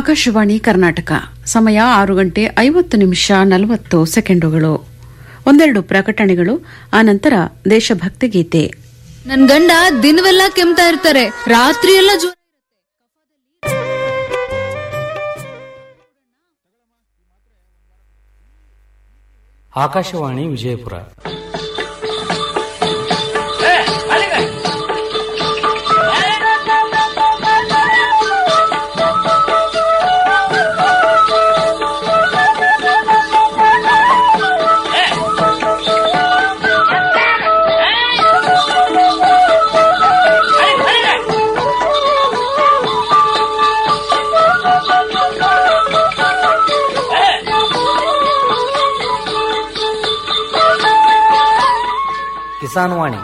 ಆಕಾಶವಾಣಿ ಕರ್ನಾಟಕ ಸಮಯ ಆರು ಗಂಟೆ ಐವತ್ತು ನಿಮಿಷ ನಲವತ್ತು ಸೆಕೆಂಡುಗಳು ಒಂದೆರಡು ಪ್ರಕಟಣೆಗಳು ಆನಂತರ ದೇಶಭಕ್ತಿ ಗೀತೆ ನನ್ ಗಂಡ ದಿನವೆಲ್ಲ ಕೆಮ್ತಾ ಇರ್ತಾರೆ ರಾತ್ರಿ ಎಲ್ಲ ಜ್ವರ ಆಕಾಶವಾಣಿ ವಿಜಯಪುರ ಕಿಸಾನ್ ವಾಣಿ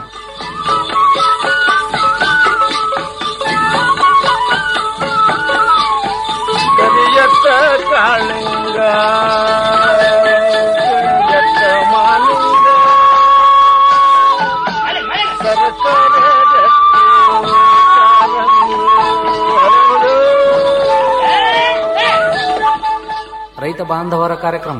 ಕರಿಯತ್ತ ಕಾಳಿಂಗ ಕರಿಯತ್ತ ಮಾಲಿಂಗ ಸರಸರ ರಕ್ತಿ ಕಾರಂಗಿ ಹರಡು. ರೈತ ಬಾಂಧವರ ಕಾರ್ಯಕ್ರಮ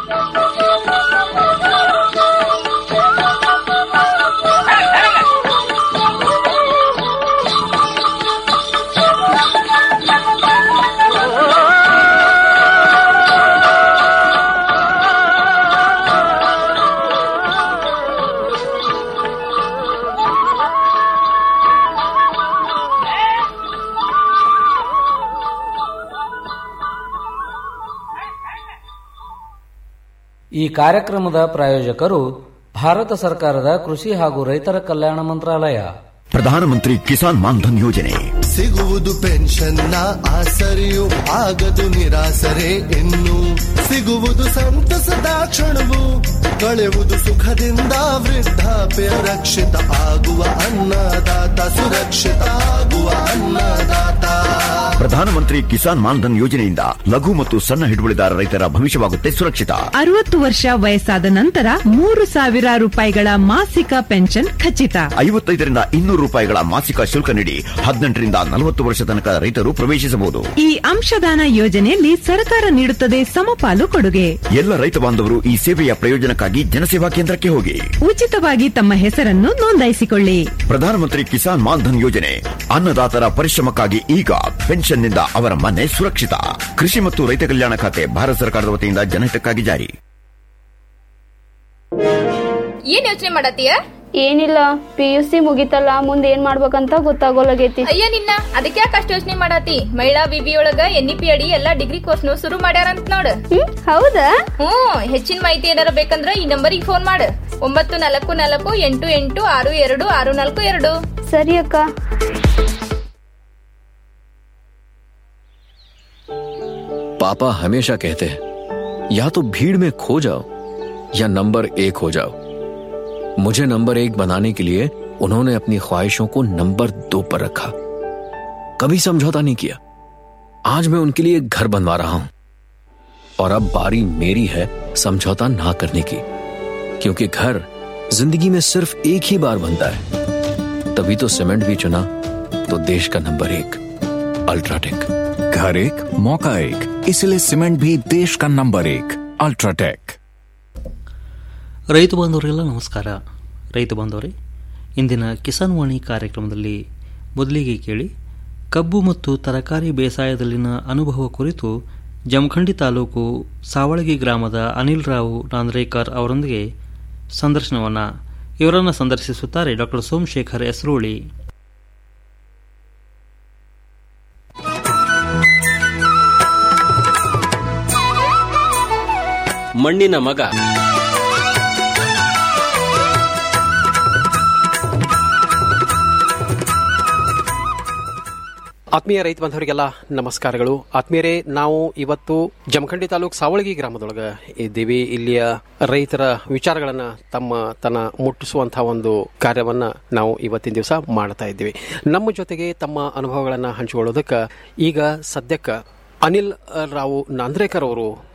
ಈ ಕಾರ್ಯಕ್ರಮದ ಪ್ರಾಯೋಜಕರು ಭಾರತ ಸರ್ಕಾರದ ಕೃಷಿ ಹಾಗೂ ರೈತರ ಕಲ್ಯಾಣ ಮಂತ್ರಾಲಯ ಪ್ರಧಾನಮಂತ್ರಿ ಕಿಸಾನ್ ಮಾನ್ಧನ್ ಯೋಜನೆ ಸಿಗುವುದು ಪೆನ್ಷನ್ನ ಆಸರೆಯು ಆಗದು ನಿರಾಸರೆ ಇನ್ನು ಸಿಗುವುದು ಸಂತಸದ ಕ್ಷಣವು ಕಳೆಯುವುದು ಸುಖದಿಂದ ವೃದ್ಧಾಪ್ಯ ರಕ್ಷಿತ ಆಗುವ ಅನ್ನದಾತ ಸುರಕ್ಷಿತ ಆಗುವ ಅನ್ನದಾತ ಪ್ರಧಾನಮಂತ್ರಿ ಕಿಸಾನ್ ಮಾನ್ಧನ್ ಯೋಜನೆಯಿಂದ ಲಘು ಮತ್ತು ಸಣ್ಣ ಹಿಡುವಳಿದಾರ ರೈತರ ಭವಿಷ್ಯವಾಗುತ್ತೆ ಸುರಕ್ಷಿತ ಅರವತ್ತು ವರ್ಷ ವಯಸ್ಸಾದ ನಂತರ ಮೂರು ಸಾವಿರ ರೂಪಾಯಿಗಳ ಮಾಸಿಕ ಪೆನ್ಷನ್ ಖಚಿತ ಐವತ್ತೈದರಿಂದ ಇನ್ನೂರು ರೂಪಾಯಿಗಳ ಮಾಸಿಕ ಶುಲ್ಕ ನೀಡಿ ಹದಿನೆಂಟರಿಂದ ನಲವತ್ತು ವರ್ಷ ತನಕ ರೈತರು ಪ್ರವೇಶಿಸಬಹುದು ಈ ಅಂಶದಾನ ಯೋಜನೆಯಲ್ಲಿ ಸರ್ಕಾರ ನೀಡುತ್ತದೆ ಸಮಪಾಲು ಕೊಡುಗೆ ಎಲ್ಲ ರೈತ ಬಾಂಧವರು ಈ ಸೇವೆಯ ಪ್ರಯೋಜನಕ್ಕಾಗಿ ಜನಸೇವಾ ಕೇಂದ್ರಕ್ಕೆ ಹೋಗಿ ಉಚಿತವಾಗಿ ತಮ್ಮ ಹೆಸರನ್ನು ನೋಂದಾಯಿಸಿಕೊಳ್ಳಿ ಪ್ರಧಾನಮಂತ್ರಿ ಕಿಸಾನ್ ಮಾನ್ಧನ್ ಯೋಜನೆ ಅನ್ನದಾತರ ಪರಿಶ್ರಮಕ್ಕಾಗಿ ಈಗ ಪೆನ್ಷನ್ನಿಂದ ಅವರ ಮನೆ ಸುರಕ್ಷಿತ ಕೃಷಿ ಮತ್ತು ರೈತ ಕಲ್ಯಾಣ ಖಾತೆ ಭಾರತ ಸರ್ಕಾರದ ವತಿಯಿಂದ ಜನಹಿತಕ್ಕಾಗಿ ಜಾರಿ ಏನ್ ಯೋಚನೆ ಮಾಡತ್ತೀಯ ಏನಿಲ್ಲ ಪಿ ಯು ಸಿ ಮುಗಿತಲ್ಲ ಮುಂದೆ ಏನ್ ಮಾಡ್ಬೇಕಂತ ಗೊತ್ತಾಗೋಲಾಗೈತಿ ಅಯ್ಯ ನಿನ್ನ ಅದಕ್ಕೆ ಯಾಕೆ ಅಷ್ಟು ಯೋಚನೆ ಮಾಡತಿ ಮಹಿಳಾ ವಿವಿ ಒಳಗ ಎನ್ ಇ ಪಿ ಅಡಿ ಎಲ್ಲಾ ಡಿಗ್ರಿ ಕೋರ್ಸ್ನು ಶುರು ಮಾಡ್ಯಾರಂತ ನೋಡ್ ಹ್ಮ್ ಹೌದಾ ಹ್ಮ್ ಹೆಚ್ಚಿನ ಮಾಹಿತಿ ಏನಾರ ಬೇಕಂದ್ರ ಈ ನಂಬರಿಗೆ ಫೋನ್ ಮಾಡು ಒಂಬತ್ತು ನಾಲ್ಕು ನಾಲ್ಕು ಎಂಟು ಎಂಟು ಆರು ಎರಡು ಆರು ನಾಲ್ಕು ಎರಡು ಸರಿ ಅಕ್ಕ पापा हमेशा कहते हैं या तो भीड़ में खो जाओ या नंबर एक हो जाओ मुझे नंबर एक बनाने के लिए उन्होंने अपनी ख्वाहिशों को नंबर दो पर रखा कभी समझौता नहीं किया आज मैं उनके लिए एक घर बनवा रहा हूं और अब बारी मेरी है समझौता ना करने की क्योंकि घर जिंदगी में सिर्फ एक ही बार बनता है तभी तो सीमेंट भी चुना तो देश का नंबर एक अल्ट्राटेक घर एक मौका एक इसलिए सीमेंट भी देश का नंबर एक अल्ट्राटेक ರೈತ ಬಾಂಧವರಿಗೆಲ್ಲ ನಮಸ್ಕಾರ ರೈತ ಬಾಂಧವರೇ ಇಂದಿನ ಕಿಸಾನ್ ವಾಣಿ ಕಾರ್ಯಕ್ರಮದಲ್ಲಿ ಮೊದಲಿಗೆ ಕೇಳಿ ಕಬ್ಬು ಮತ್ತು ತರಕಾರಿ ಬೇಸಾಯದಲ್ಲಿನ ಅನುಭವ ಕುರಿತು ಜಮಖಂಡಿ ತಾಲೂಕು ಸಾವಳಗಿ ಗ್ರಾಮದ ಅನಿಲ್ ರಾವ್ ನಾಂದ್ರೇಕರ್ ಅವರೊಂದಿಗೆ ಸಂದರ್ಶನವನ್ನು ಇವರನ್ನು ಸಂದರ್ಶಿಸುತ್ತಾರೆ ಡಾಕ್ಟರ್ ಸೋಮಶೇಖರ್ ಎಸ್ರೋಳಿ ಮಣ್ಣಿನ ಮಗ ಆತ್ಮೀಯ ರೈತ ಬಾಂಧವರಿಗೆಲ್ಲ ನಮಸ್ಕಾರಗಳು ಆತ್ಮೀಯರೇ ನಾವು ಇವತ್ತು ಜಮಖಂಡಿ ತಾಲೂಕು ಸಾವಳಗಿ ಗ್ರಾಮದೊಳಗ ಇದ್ದೀವಿ ಇಲ್ಲಿಯ ರೈತರ ವಿಚಾರಗಳನ್ನ ತಮ್ಮ ತನ ಮುಟ್ಟಿಸುವಂತಹ ಒಂದು ಕಾರ್ಯವನ್ನ ನಾವು ಇವತ್ತಿನ ದಿವಸ ಮಾಡ್ತಾ ಇದ್ದೀವಿ ನಮ್ಮ ಜೊತೆಗೆ ತಮ್ಮ ಅನುಭವಗಳನ್ನ ಹಂಚಿಕೊಳ್ಳೋದಕ್ಕೆ ಈಗ ಸದ್ಯಕ್ಕೆ ಅನಿಲ್ ರಾವು ನಾಂದ್ರೇಕರ್ ಅವರು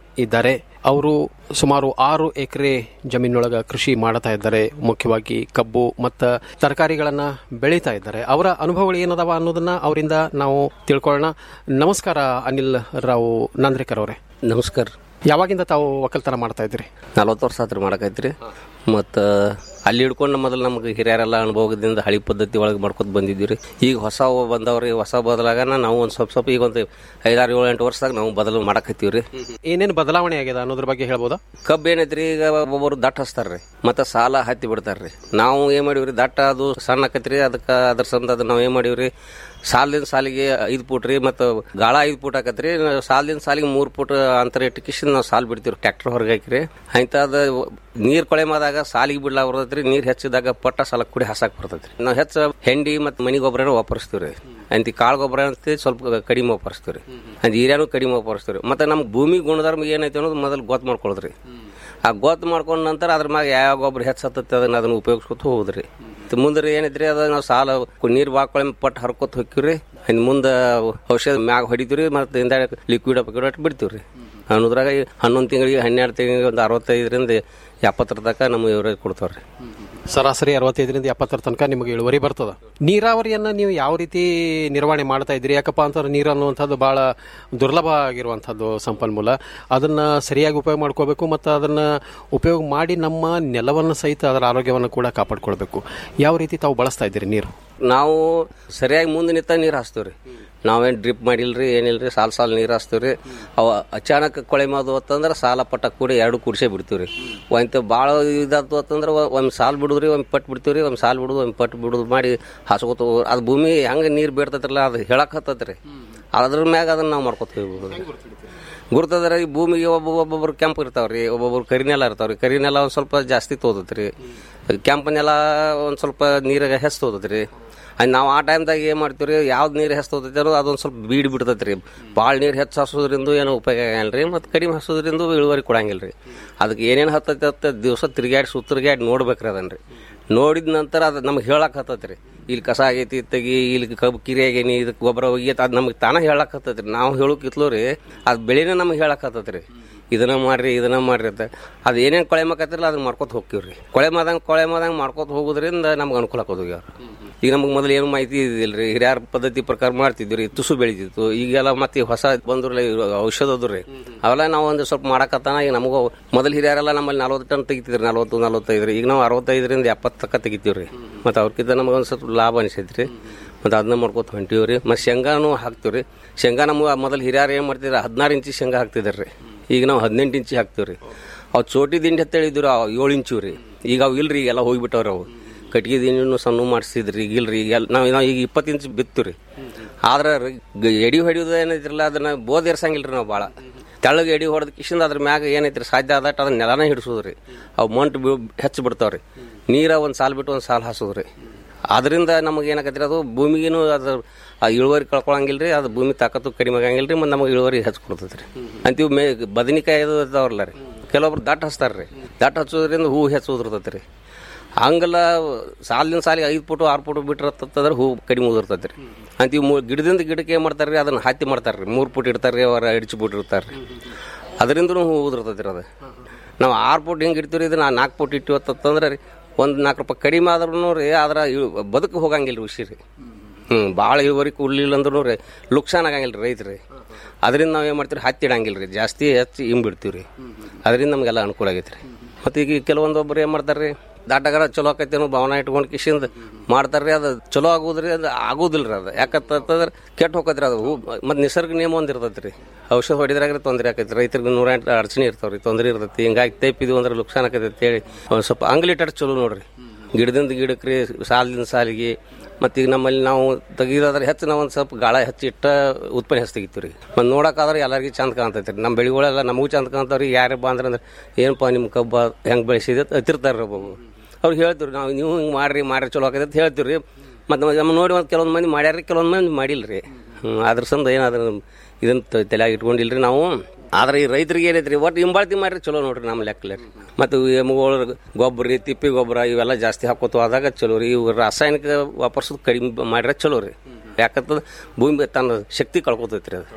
ಇದ್ದಾರೆ ಅವರು ಸುಮಾರು ಆರು ಎಕರೆ ಜಮೀನೊಳಗ ಕೃಷಿ ಮಾಡ್ತಾ ಇದ್ದಾರೆ ಮುಖ್ಯವಾಗಿ ಕಬ್ಬು ಮತ್ತು ತರಕಾರಿಗಳನ್ನ ಬೆಳೀತಾ ಇದ್ದಾರೆ ಅವರ ಅನುಭವಗಳು ಏನದಾವ ಅನ್ನೋದನ್ನ ಅವರಿಂದ ನಾವು ತಿಳ್ಕೊಳ್ಳೋಣ ನಮಸ್ಕಾರ ಅನಿಲ್ ರಾವ್ ನಾಂದ್ರೇಕರ್ ಅವರೇ ನಮಸ್ಕಾರ ಯಾವಾಗಿಂದ ತಾವು ಒಕ್ಕಲ್ತನ ಮಾಡ್ತಾ ಇದ್ರಿ ನಲ್ವತ್ತು ವರ್ಷ ಆತ್ರಿ ಮಾಡಕೈತ್ರಿ ಮತ್ತು ಅಲ್ಲಿ ಹಿಡ್ಕೊಂಡು ಮೊದಲು ನಮ್ಗೆ ಹಿರಿಯರೆಲ್ಲ ಅನುಭವದಿಂದ ಹಳಿ ಪದ್ಧತಿ ಒಳಗೆ ಮಾಡ್ಕೊತ ಬಂದಿದ್ವಿ ರೀ ಈಗ ಹೊಸ ಬಂದವ್ರಿ ಹೊಸ ಬದಲಾಗನ ನಾವು ಒಂದು ಸ್ವಲ್ಪ ಸ್ವಲ್ಪ ಈಗ ಒಂದು ಐದಾರು ಏಳು ಎಂಟು ವರ್ಷದಾಗ ನಾವು ಬದಲು ಮಾಡಕತ್ತೀವಿ ರೀ ಏನೇನು ಬದಲಾವಣೆ ಆಗಿದೆ ಅನ್ನೋದ್ರ ಬಗ್ಗೆ ಹೇಳ್ಬೋದಾ ಕಬ್ಬು ಏನೈತ್ರಿ ಈಗ ಒಬ್ಬೊಬ್ರು ದಟ್ಟ ಹಚ್ತಾರ್ರಿ ಮತ್ತೆ ಸಾಲ ಹತ್ತಿ ಬಿಡ್ತಾರ್ರಿ ನಾವು ಏನ್ ಮಾಡೀವ್ರಿ ದಟ್ಟ ಅದು ಸಣ್ಣ ಆಕೈತ್ರಿ ಅದಕ್ಕೆ ಅದ್ರ ಸಂದ ಅದು ನಾವು ಏನ್ ಮಾಡೀವ್ರಿ ಸಾಲದಿಂದ ಸಾಲಿಗೆ ಐದು ಫೂಟ್ ರೀ ಮತ್ತು ಗಾಳ ಐದು ಫೂಟ್ ಆಕತ್ರಿ ಸಾಲದಿಂದ ಸಾಲಿಗೆ ಮೂರು ಫೂಟ್ ಅಂತರ ಇಟ್ಟಕಿಶನ್ ನಾವು ಸಾಲ್ ಬಿಡ್ತೀವಿ ಟ್ರ್ಯಾಕ್ಟರ್ ಹೊರಗೆ ಹಾಕಿರಿ ಇಂಥದ್ದು ನೀರ್ ಕೊಳೆ ಮಾದಾಗ ಸಾಲಿಗೆ ಬಿಡ್ಲಾ ಬರ್ತೈತ್ರಿ ನೀರ್ ಹೆಚ್ಚಿದಾಗ ಪಟ್ಟ ಸಾಲ ಕುಡಿ ಹಸಾಕ್ ಬರ್ತೈತ್ರಿ ನಾವು ಹೆಚ್ಚು ಹೆಂಡಿ ಮತ್ತು ಮನಿ ಗೊಬ್ಬರನ ವಾಪರಿಸ್ತೀವಿ ರೀ ಅಂತಿ ಕಾಳು ಗೊಬ್ಬರ ಅಂತ ಸ್ವಲ್ಪ ಕಡಿಮೆ ವಾಪರಿಸ್ತೀವಿ ರೀ ಅಂತ ಹಿರಿಯಾನು ಕಡಿಮೆ ವಾಪರಿಸ್ತೀವಿ ರೀ ಮತ್ತು ನಮ್ಮ ಭೂಮಿ ಗುಣಧರ್ಮ ಏನೈತೆ ಅನ್ನೋದು ಮೊದಲು ಗೊತ್ತು ಮಾಡ್ಕೊಳದ್ರಿ ಆ ಗೊತ್ತು ಮಾಡ್ಕೊಂಡ ನಂತರ ಅದ್ರ ಮ್ಯಾಗ ಯಾವ ಗೊಬ್ಬರ ಹೆಚ್ಚತ್ತೈತೆ ಅದನ್ನ ಅದನ್ನ ಉಪಯೋಗಿಸ್ಕೊತ ಹೋಗುದ್ರಿ ಮುಂದೆ ಏನೈತ್ರಿ ಅದ ನಾವು ಸಾಲ ನೀರು ಬಾಕೊಳ ಪಟ್ಟು ಹರ್ಕೊತ ಹೋಗ್ತೀವ್ರಿ ಇನ್ನು ಮುಂದೆ ಔಷಧ ಮ್ಯಾಗ ಹೊಡಿತೀವ್ರಿ ಮತ್ತು ಹಿಂದ ಲಿಕ್ವಿಡ್ ಪಿಕ್ವಿಡ್ ಬಿಡ್ತೀವ್ರಿ ಅನ್ನೋದ್ರಾಗ ಈ ಹನ್ನೊಂದು ತಿಂಗಳಿಗೆ ಹನ್ನೆರಡು ತಿಂಗಳಿಗೆ ಒಂದು ಅರವತ್ತೈದರಿಂದ ಎಪ್ಪತ್ತರ ತನಕ ನಮ್ಮ ಇವರೇಜ್ ಕೊಡ್ತಾವ್ರಿ ಸರಾಸರಿ ಅರವತ್ತೈದರಿಂದ ಎಪ್ಪತ್ತರ ತನಕ ನಿಮಗೆ ಇಳುವರಿ ಬರ್ತದ ನೀರಾವರಿಯನ್ನ ನೀವು ಯಾವ ರೀತಿ ನಿರ್ವಹಣೆ ಮಾಡ್ತಾ ಇದ್ರಿ ಯಾಕಪ್ಪ ಅಂತಂದ್ರೆ ನೀರು ಅನ್ನುವಂಥದ್ದು ಬಹಳ ದುರ್ಲಭ ಆಗಿರುವಂಥದ್ದು ಸಂಪನ್ಮೂಲ ಅದನ್ನ ಸರಿಯಾಗಿ ಉಪಯೋಗ ಮಾಡ್ಕೋಬೇಕು ಮತ್ತು ಅದನ್ನ ಉಪಯೋಗ ಮಾಡಿ ನಮ್ಮ ನೆಲವನ್ನು ಸಹಿತ ಅದರ ಆರೋಗ್ಯವನ್ನು ಕೂಡ ಕಾಪಾಡ್ಕೊಳ್ಬೇಕು ಯಾವ ರೀತಿ ತಾವು ಬಳಸ್ತಾ ಇದ್ದೀರಿ ನೀರು ನಾವು ಸರಿಯಾಗಿ ಮುಂದೆ ನಿಂತ ನೀರು ಹಾಸ್ತೀವ್ರಿ ನಾವೇನು ಡ್ರಿಪ್ ಮಾಡಿಲ್ರಿ ಏನಿಲ್ರಿ ಸಾಲ್ ಸಾಲ್ ನೀರು ಹಾಸ್ತೀವ್ರಿ ಅವ ಅಚಾನಕ್ ಕೊಳೆ ಮಾದು ಅಂತಂದ್ರೆ ಸಾಲ ಪಟ್ಟ ಕೂಡಿ ಎರಡು ಕುಡ್ಸೇ ಬಿಡ್ತೀವ್ರಿ ಒಂತ ಭಾಳ ಇದಾತು ಅಂತಂದ್ರೆ ಒಂದು ಸಾಲ್ ಬಿಡುದ್ರಿ ಒಂದು ಪಟ್ ಬಿಡ್ತೀವ್ರಿ ಒಂದು ಸಾಲ್ ಬಿಡುದು ಒಂದು ಪಟ್ ಬಿಡುದು ಮಾಡಿ ಹಾಸ್ಕೋತ ಹೋಗ್- ಅದು ಭೂಮಿ ಹೆಂಗೆ ನೀರು ಬೇಡ್ತೈತ್ರಲ್ಲ ಅದು ಹೇಳಕ್ ಹತ್ತತ್ರಿ ಅದ್ರ ಮ್ಯಾಗ ಅದನ್ನ ನಾವು ಮಾಡ್ಕೊತ ಹೋಗ್ಬೋದು ಗುರ್ತದ್ರ ಈ ಭೂಮಿಗೆ ಒಬ್ಬ ಒಬ್ಬೊಬ್ರು ಕೆಂಪು ಇರ್ತಾವ್ರಿ ಒಬ್ಬೊಬ್ರು ಕರಿನೆಲ ಇರ್ತಾವ್ರಿ ಕರಿನೆಲ ಒಂದ್ ಸ್ವಲ್ಪ ಜಾಸ್ತಿ ತೋದತ್ರಿ ಕೆಂಪು ನೆಲ ಒಂದ್ ಸ್ವಲ್ಪ ನೀರಾಗ ಹೆಸ್ ತೋದತ್ರಿ ಅದ್ ನಾವು ಆ ಟೈಮ್ದಾಗ ಏನ್ ಮಾಡ್ತೀವ್ರಿ ಯಾವ್ದು ನೀರು ಹೆಚ್ಚು ತೋತೈತಾರೋ ಅದೊಂದ್ ಸ್ವಲ್ಪ ಬೀಡ್ ಬಿಡ್ತೈತ್ರಿ ಭಾಳ ನೀರು ಹೆಚ್ಚು ಹಸೋದ್ರಿಂದ ಏನೋ ಉಪಯೋಗ ಆಗಲ್ರಿ ಮತ್ತು ಕಡಿಮೆ ಹಸೋದ್ರಿಂದ ಇಳುವರಿ ಕೊಡಂಗಿಲ್ರಿ ಅದಕ್ಕೆ ಏನೇನು ಹತ್ತೈತೆ ಹತ್ತ ದಿವಸ ತಿರ್ಗ್ಯಾಡಿ ಸುತ್ತಿರ್ಗ್ಯಾಡಿ ನೋಡ್ಬೇಕ್ರಿ ಅದನ್ರಿ ನೋಡಿದ ನಂತರ ಅದು ನಮ್ಗೆ ಹೇಳಕ್ ಹತ್ತತ್ರಿ ಇಲ್ಲಿ ಕಸ ಆಗೈತಿ ತೆಗಿ ಇಲ್ಲಿ ಕಬ್ಬು ಕಿರಿ ಆಗೇನಿ ಇದಕ್ಕೆ ಗೊಬ್ಬರ ಹೋಗೈತಿ ಅದು ನಮಗೆ ತಾನ ಹೇಳಕ್ ಹತ್ತತ್ರಿ ನಾವು ಹೇಳೋಕಿತ್ಲು ರೀ ಅದು ಬೆಳೆನೇ ನಮ್ಗೆ ಹೇಳಕ್ ಹತ್ತತ್ರಿ ಇದನ್ನ ಮಾಡ್ರಿ ಇದನ್ನ ಮಾಡ್ರಿ ಅಂತ ಅದು ಏನೇನು ಕೊಳೆ ಮಾಕತ್ತಿರಲ್ಲ ಅದನ್ನ ಮಾಡ್ಕೊತ ಹೋಗ್ತೀವ್ರಿ ಕೊಳೆ ಮಾದಂಗೆ ಕೊಳೆ ಮಾದಂಗೆ ಮಾಡ್ಕೊತ ಹೋಗೋದ್ರಿಂದ ನಮ್ಗೆ ಅನುಕೂಲ ಆಕೋದು ಈಗ ಈಗ ನಮಗೆ ಮೊದಲು ಏನು ಮಾಹಿತಿ ಇದಿಲ್ರಿ ಹಿರಿಯರ ಪದ್ಧತಿ ಪ್ರಕಾರ ಮಾಡ್ತಿದ್ವಿ ತುಸು ಬೆಳಿತಿತ್ತು ಈಗೆಲ್ಲ ಮತ್ತೆ ಹೊಸ ಬಂದ್ರಲ್ಲ ಇವ್ ಔಷಧ ಅದ್ರಿ ಅವೆಲ್ಲ ನಾವು ಒಂದು ಸ್ವಲ್ಪ ಮಾಡಕತ್ತಾನ ಈಗ ನಮಗೂ ಮೊದಲು ಹಿರಿಯರೆಲ್ಲ ನಮ್ಮಲ್ಲಿ ನಲ್ವತ್ತು ಟನ್ ತೆಗಿತಿದ್ರಿ ನಲ್ವತ್ತು ನಲ್ವತ್ತೈದು ಈಗ ನಾವು ಅರವತ್ತೈದರಿಂದ ಎಪ್ಪತ್ತು ತಕ್ಕ ತೆಗಿತೀವ್ರಿ ಮತ್ತು ಅವ್ರಕ್ಕಿಂತ ನಮಗೆ ಒಂದು ಸ್ವಲ್ಪ ಲಾಭ ಅನಿಸೈತ್ರಿ ಮತ್ತು ಅದನ್ನ ಮಾಡ್ಕೊತ ಹೊಂಟೀವ್ರಿ ಮತ್ತು ಶೇಂಗಾನು ಹಾಕ್ತೀವ್ರಿ ಶೇಂಗಾ ನಮ್ಮ ಮೊದಲು ಹಿರಿಯರು ಏನು ಮಾಡ್ತಿದ್ರು ಹದಿನಾರು ಇಂಚಿ ಶೇಂಗಾ ಹಾಕ್ತಿದ್ರಿ ಈಗ ನಾವು ಹದಿನೆಂಟು ಇಂಚಿ ಹಾಕ್ತೀವ್ರಿ ಅವು ಚೋಟಿ ದಿಂಡಿ ಅಂತ ಹೇಳಿದ್ರು ಅವು ಏಳು ಇಂಚು ರೀ ಈಗ ಅವು ಇಲ್ರಿ ಈಗೆಲ್ಲ ಹೋಗಿಬಿಟ್ಟವ್ರಿ ಅವು ಕಟ್ಗೆ ದಿಂಡಿನೂ ಸಣ್ಣ ಮಾಡಿಸಿದ್ರಿ ಈಗ ಇಲ್ರಿ ಈಗ ನಾವು ನಾವು ಈಗ ಇಪ್ಪತ್ತು ಇಂಚ್ ಬಿತ್ತೀವ್ರಿ ಆದ್ರೆ ರಿ- ಗ- ಎಡಿ ಹೊಡಿಯೋದು ಏನೈತ್ರಲ್ಲ ಅದನ್ನ ಬೋದ್ ಏರ್ಸಂಗಿಲ್ರಿ ನಾವು ಭಾಳ ತೆಳ್ಳಗೆ ಎಡಿ ಹೊಡೆದ ಕಿಶಿಂದ ಅದ್ರ ಮ್ಯಾಗ ಏನೈತ್ರಿ ಸಾಧ್ಯ ಆದಟ್ಟು ಅದನ್ನ ನೆಲನೇ ಹಿಡಿಸೋದ್ರಿ ಅವು ಮಂಟು ಬೀಳ್- ಹೆಚ್ಚು ಬಿಡ್ತಾವ್ರಿ ನೀರ ಒಂದು ಸಾಲ್ ಬಿಟ್ಟು ಒಂದು ಸಾಲ್ ಹಾಸೋದ್ರಿ ಅದರಿಂದ ನಮಗೆ ಏನಾಗತ್ರಿ ಅದು ಭೂಮಿಗೇನು ಅದು ಆ ಇಳುವರಿ ಕಳ್ಕೊಳಂಗಿಲ್ರಿ ಅದು ಭೂಮಿ ತಾಕತ್ತು ಕಡಿಮೆ ಆಗಂಗಿಲ್ರಿ ಮತ್ತು ನಮಗೆ ಇಳುವರಿ ಹೆಚ್ಚು ಕೊಡ್ತೈತ್ರಿ ಅಂತೀವಿ ಮೇ ಬದನಿಕಾಯಿ ಅದು ಇದಾವ್ರಲ್ಲ ರೀ ಕೆಲವೊಬ್ರು ದಟ್ಟ ಹಚ್ತಾರ್ರಿ ದಟ್ಟ ಹಚ್ಚೋದ್ರಿಂದ ಹೂ ಹೆಚ್ಚು ಉದುರ್ತೈತೆ ರೀ ಹಂಗೆಲ್ಲ ಸಾಲಿನ ಸಾಲಿಗೆ ಐದು ಫುಟು ಆರು ಫುಟು ಬಿಟ್ಟಿರತ್ತಂದ್ರೆ ಹೂ ಕಡಿಮೆ ಉದುರ್ತೈತೆ ರೀ ಅಂತ ಇವು ಮೂ- ಗಿಡದಿಂದ ಗಿಡಕ್ಕೆ ಏನು ಮಾಡ್ತಾರೆ ರೀ ಅದನ್ನ ಹತ್ತಿ ಮಾಡ್ತಾರೆ ರೀ ಮೂರು ಫುಟ್ ಇಡ್ತಾರೆ ರೀ ಅವರ ಇಡ್ಚಿ ಬಿಟ್ಟಿರ್ತಾರೆ ರೀ ಅದರಿಂದನೂ ಹೂ ಉದುರ್ತೈತೆ ರೀ ಅದು ನಾವು ಆರು ಫುಟ್ ಹಿಂಗೆ ಇಡ್ತೀವಿ ರೀ ಇದನ್ನ ನಾಲ್ಕು ಫುಟ್ ಇಟ್ಟಿವತ್ತಂದ್ರೆ ರೀ ಒಂದು ನಾಲ್ಕು ರೂಪಾಯಿ ಕಡಿಮೆ ಆದ್ರೂ ರೀ ಆದ್ರೆ ಇಳು- ಬದುಕು ಹೋಗಂಗಿಲ್ಲ ಋಷಿ ರೀ ಹ್ಞೂ ಭಾಳ ಇಳುವರಿ ಕೊಡ್ಲಿಲ್ಲ ಅಂದ್ರೂ ರೀ ಲುಕ್ಸಾನ್ ಆಗಂಗಿಲ್ಲ ರೀ ರೈತರು ಅದರಿಂದ ನಾವು ಏನು ಮಾಡ್ತೀವಿ ಹತ್ತಿ ಇಡಂಗಿಲ್ಲ ರೀ ಜಾಸ್ತಿ ಹೆಚ್ಚು ಹಿಂಬಿಡ್ತೀವಿ ರೀ ಅದರಿಂದ ನಮಗೆಲ್ಲ ಅನುಕೂಲ ಆಗೈತೆ ರೀ ಮತ್ತು ಈಗ ಕೆಲವೊಂದೊಬ್ರು ಏನು ಮಾಡ್ತಾರೆ ರೀ ದಾಟಗಾರ ಚಲೋ ಆಕೈತಿ ಅನ್ನೋ ಭಾವನೆ ಇಟ್ಕೊಂಡು ಕಿಶಿಂದ ಮಾಡ್ತಾರೆ ರೀ ಅದು ಚಲೋ ಆಗೋದ್ರಿ ಅದು ಆಗೋದಿಲ್ಲ ರೀ ಅದು ಯಾಕಂತಂದ್ರೆ ಕೆಟ್ಟ ಹೋಗತ್ರಿ ಅದು ಮತ್ತು ನಿಸರ್ಗ ನಿಯಮ ಒಂದು ಇರ್ತೈತೆ ರೀ ಔಷಧ ಹೊಡಿದ್ರಾಗ ತೊಂದರೆ ಆಕೈತಿ ರೈತರಿಗೆ ನೂರ ಎಂಟು ಅಡಚಣೆ ಇರ್ತಾವೆ ರೀ ತೊಂದರೆ ಇರ್ತೈತಿ ಹಿಂಗಾಗಿ ತೈಪಿದ್ವು ಅಂದ್ರೆ ಲುಕ್ಸಾನ್ ಆಕೈತಿ ಅಂತೇಳಿ ಒಂದು ಸ್ವಲ್ಪ ಅಂಗ್ಲಿಟರ್ ಚಲೋ ನೋಡ್ರಿ ಗಿಡದಿಂದ ಗಿಡಕ್ಕೆ ರೀ ಸಾಲಿನ ಸಾಲಿಗೆ ಮತ್ತು ಈಗ ನಮ್ಮಲ್ಲಿ ನಾವು ತೆಗಿಯೋದಾದ್ರೆ ಹೆಚ್ಚು ನಾವು ಒಂದು ಸ್ವಲ್ಪ ಗಾಳ ಹೆಚ್ಚು ಇಟ್ಟ ಉತ್ಪನ್ನ ಹೆಚ್ಚು ತೆಗಿತೀವಿ ರೀ ಮತ್ತು ನೋಡೋಕ್ಕಾದ್ರೆ ಎಲ್ಲರಿಗೂ ಚಂದ ಕಾಣ್ತೈತೆ ರೀ ನಮ್ಮ ಬೆಳೆಗಳೆಲ್ಲ ನಮಗೂ ಚಂದ ಕಾಣ್ತಾವ್ರಿ ಯಾರೇ ಬಾ ಅಂದ್ರೆ ಅಂದ್ರೆ ಏನಪ್ಪ ನಿಮ್ಮ ಕಬ್ಬ ಹೆಂಗೆ ಬೆಳೆಸಿದೆ ಅತ್ತಿರ್ತಾರೆ ರೀ ಒಬ್ಬೊಬ್ಬರು ಅವ್ರಿಗೆ ಹೇಳ್ತೀವಿ ನಾವು ನೀವು ಹಿಂಗೆ ಮಾಡ್ರಿ ಮಾಡ್ರಿ ಚಲೋ ಆಕೈತೆ ಅಂತ ಹೇಳ್ತೀವಿ ರೀ ಮತ್ತು ನಮ್ಮ ನೋಡಿ ಒಂದು ಕೆಲವೊಂದು ಮಂದಿ ಮಾಡ್ಯಾರ ಕೆಲವೊಂದು ಮಂದಿ ಮಾಡಿಲ್ಲ ರೀ ಹ್ಞೂ ಅದ್ರ ಸಂದ ಏನಾದ್ರು ಇದನ್ನ ತಲೆಯಾಗಿ ಇಟ್ಕೊಂಡಿಲ್ಲ ರೀ ನಾವು ಆದ್ರೆ ಈ ರೈತರಿಗೆ ಏನೈತ್ರಿ ಒಟ್ಟು ಹಿಂಬಾಳ್ತಿ ಮಾಡ್ರಿ ಚಲೋ ನೋಡ್ರಿ ನಮ್ಮ ಲೆಕ್ಕಲೆ ರೀ ಮತ್ತು ಎಮ್ಮೆಗಳು ಗೊಬ್ಬರ ರೀ ತಿಪ್ಪಿ ಗೊಬ್ಬರ ಇವೆಲ್ಲ ಜಾಸ್ತಿ ಹಾಕೋತು ಆದಾಗ ಚಲೋ ರೀ ಇವು ರಾಸಾಯನಿಕ ವಾಪರ್ಸೋದು ಕಡಿಮೆ ಮಾಡ್ರೆ ಚಲೋ ರೀ ಯಾಕಂತಂದ್ರೆ ಭೂಮಿ ತನ್ನ ಶಕ್ತಿ ಕಳ್ಕೊತೈತ್ರಿ ಅದು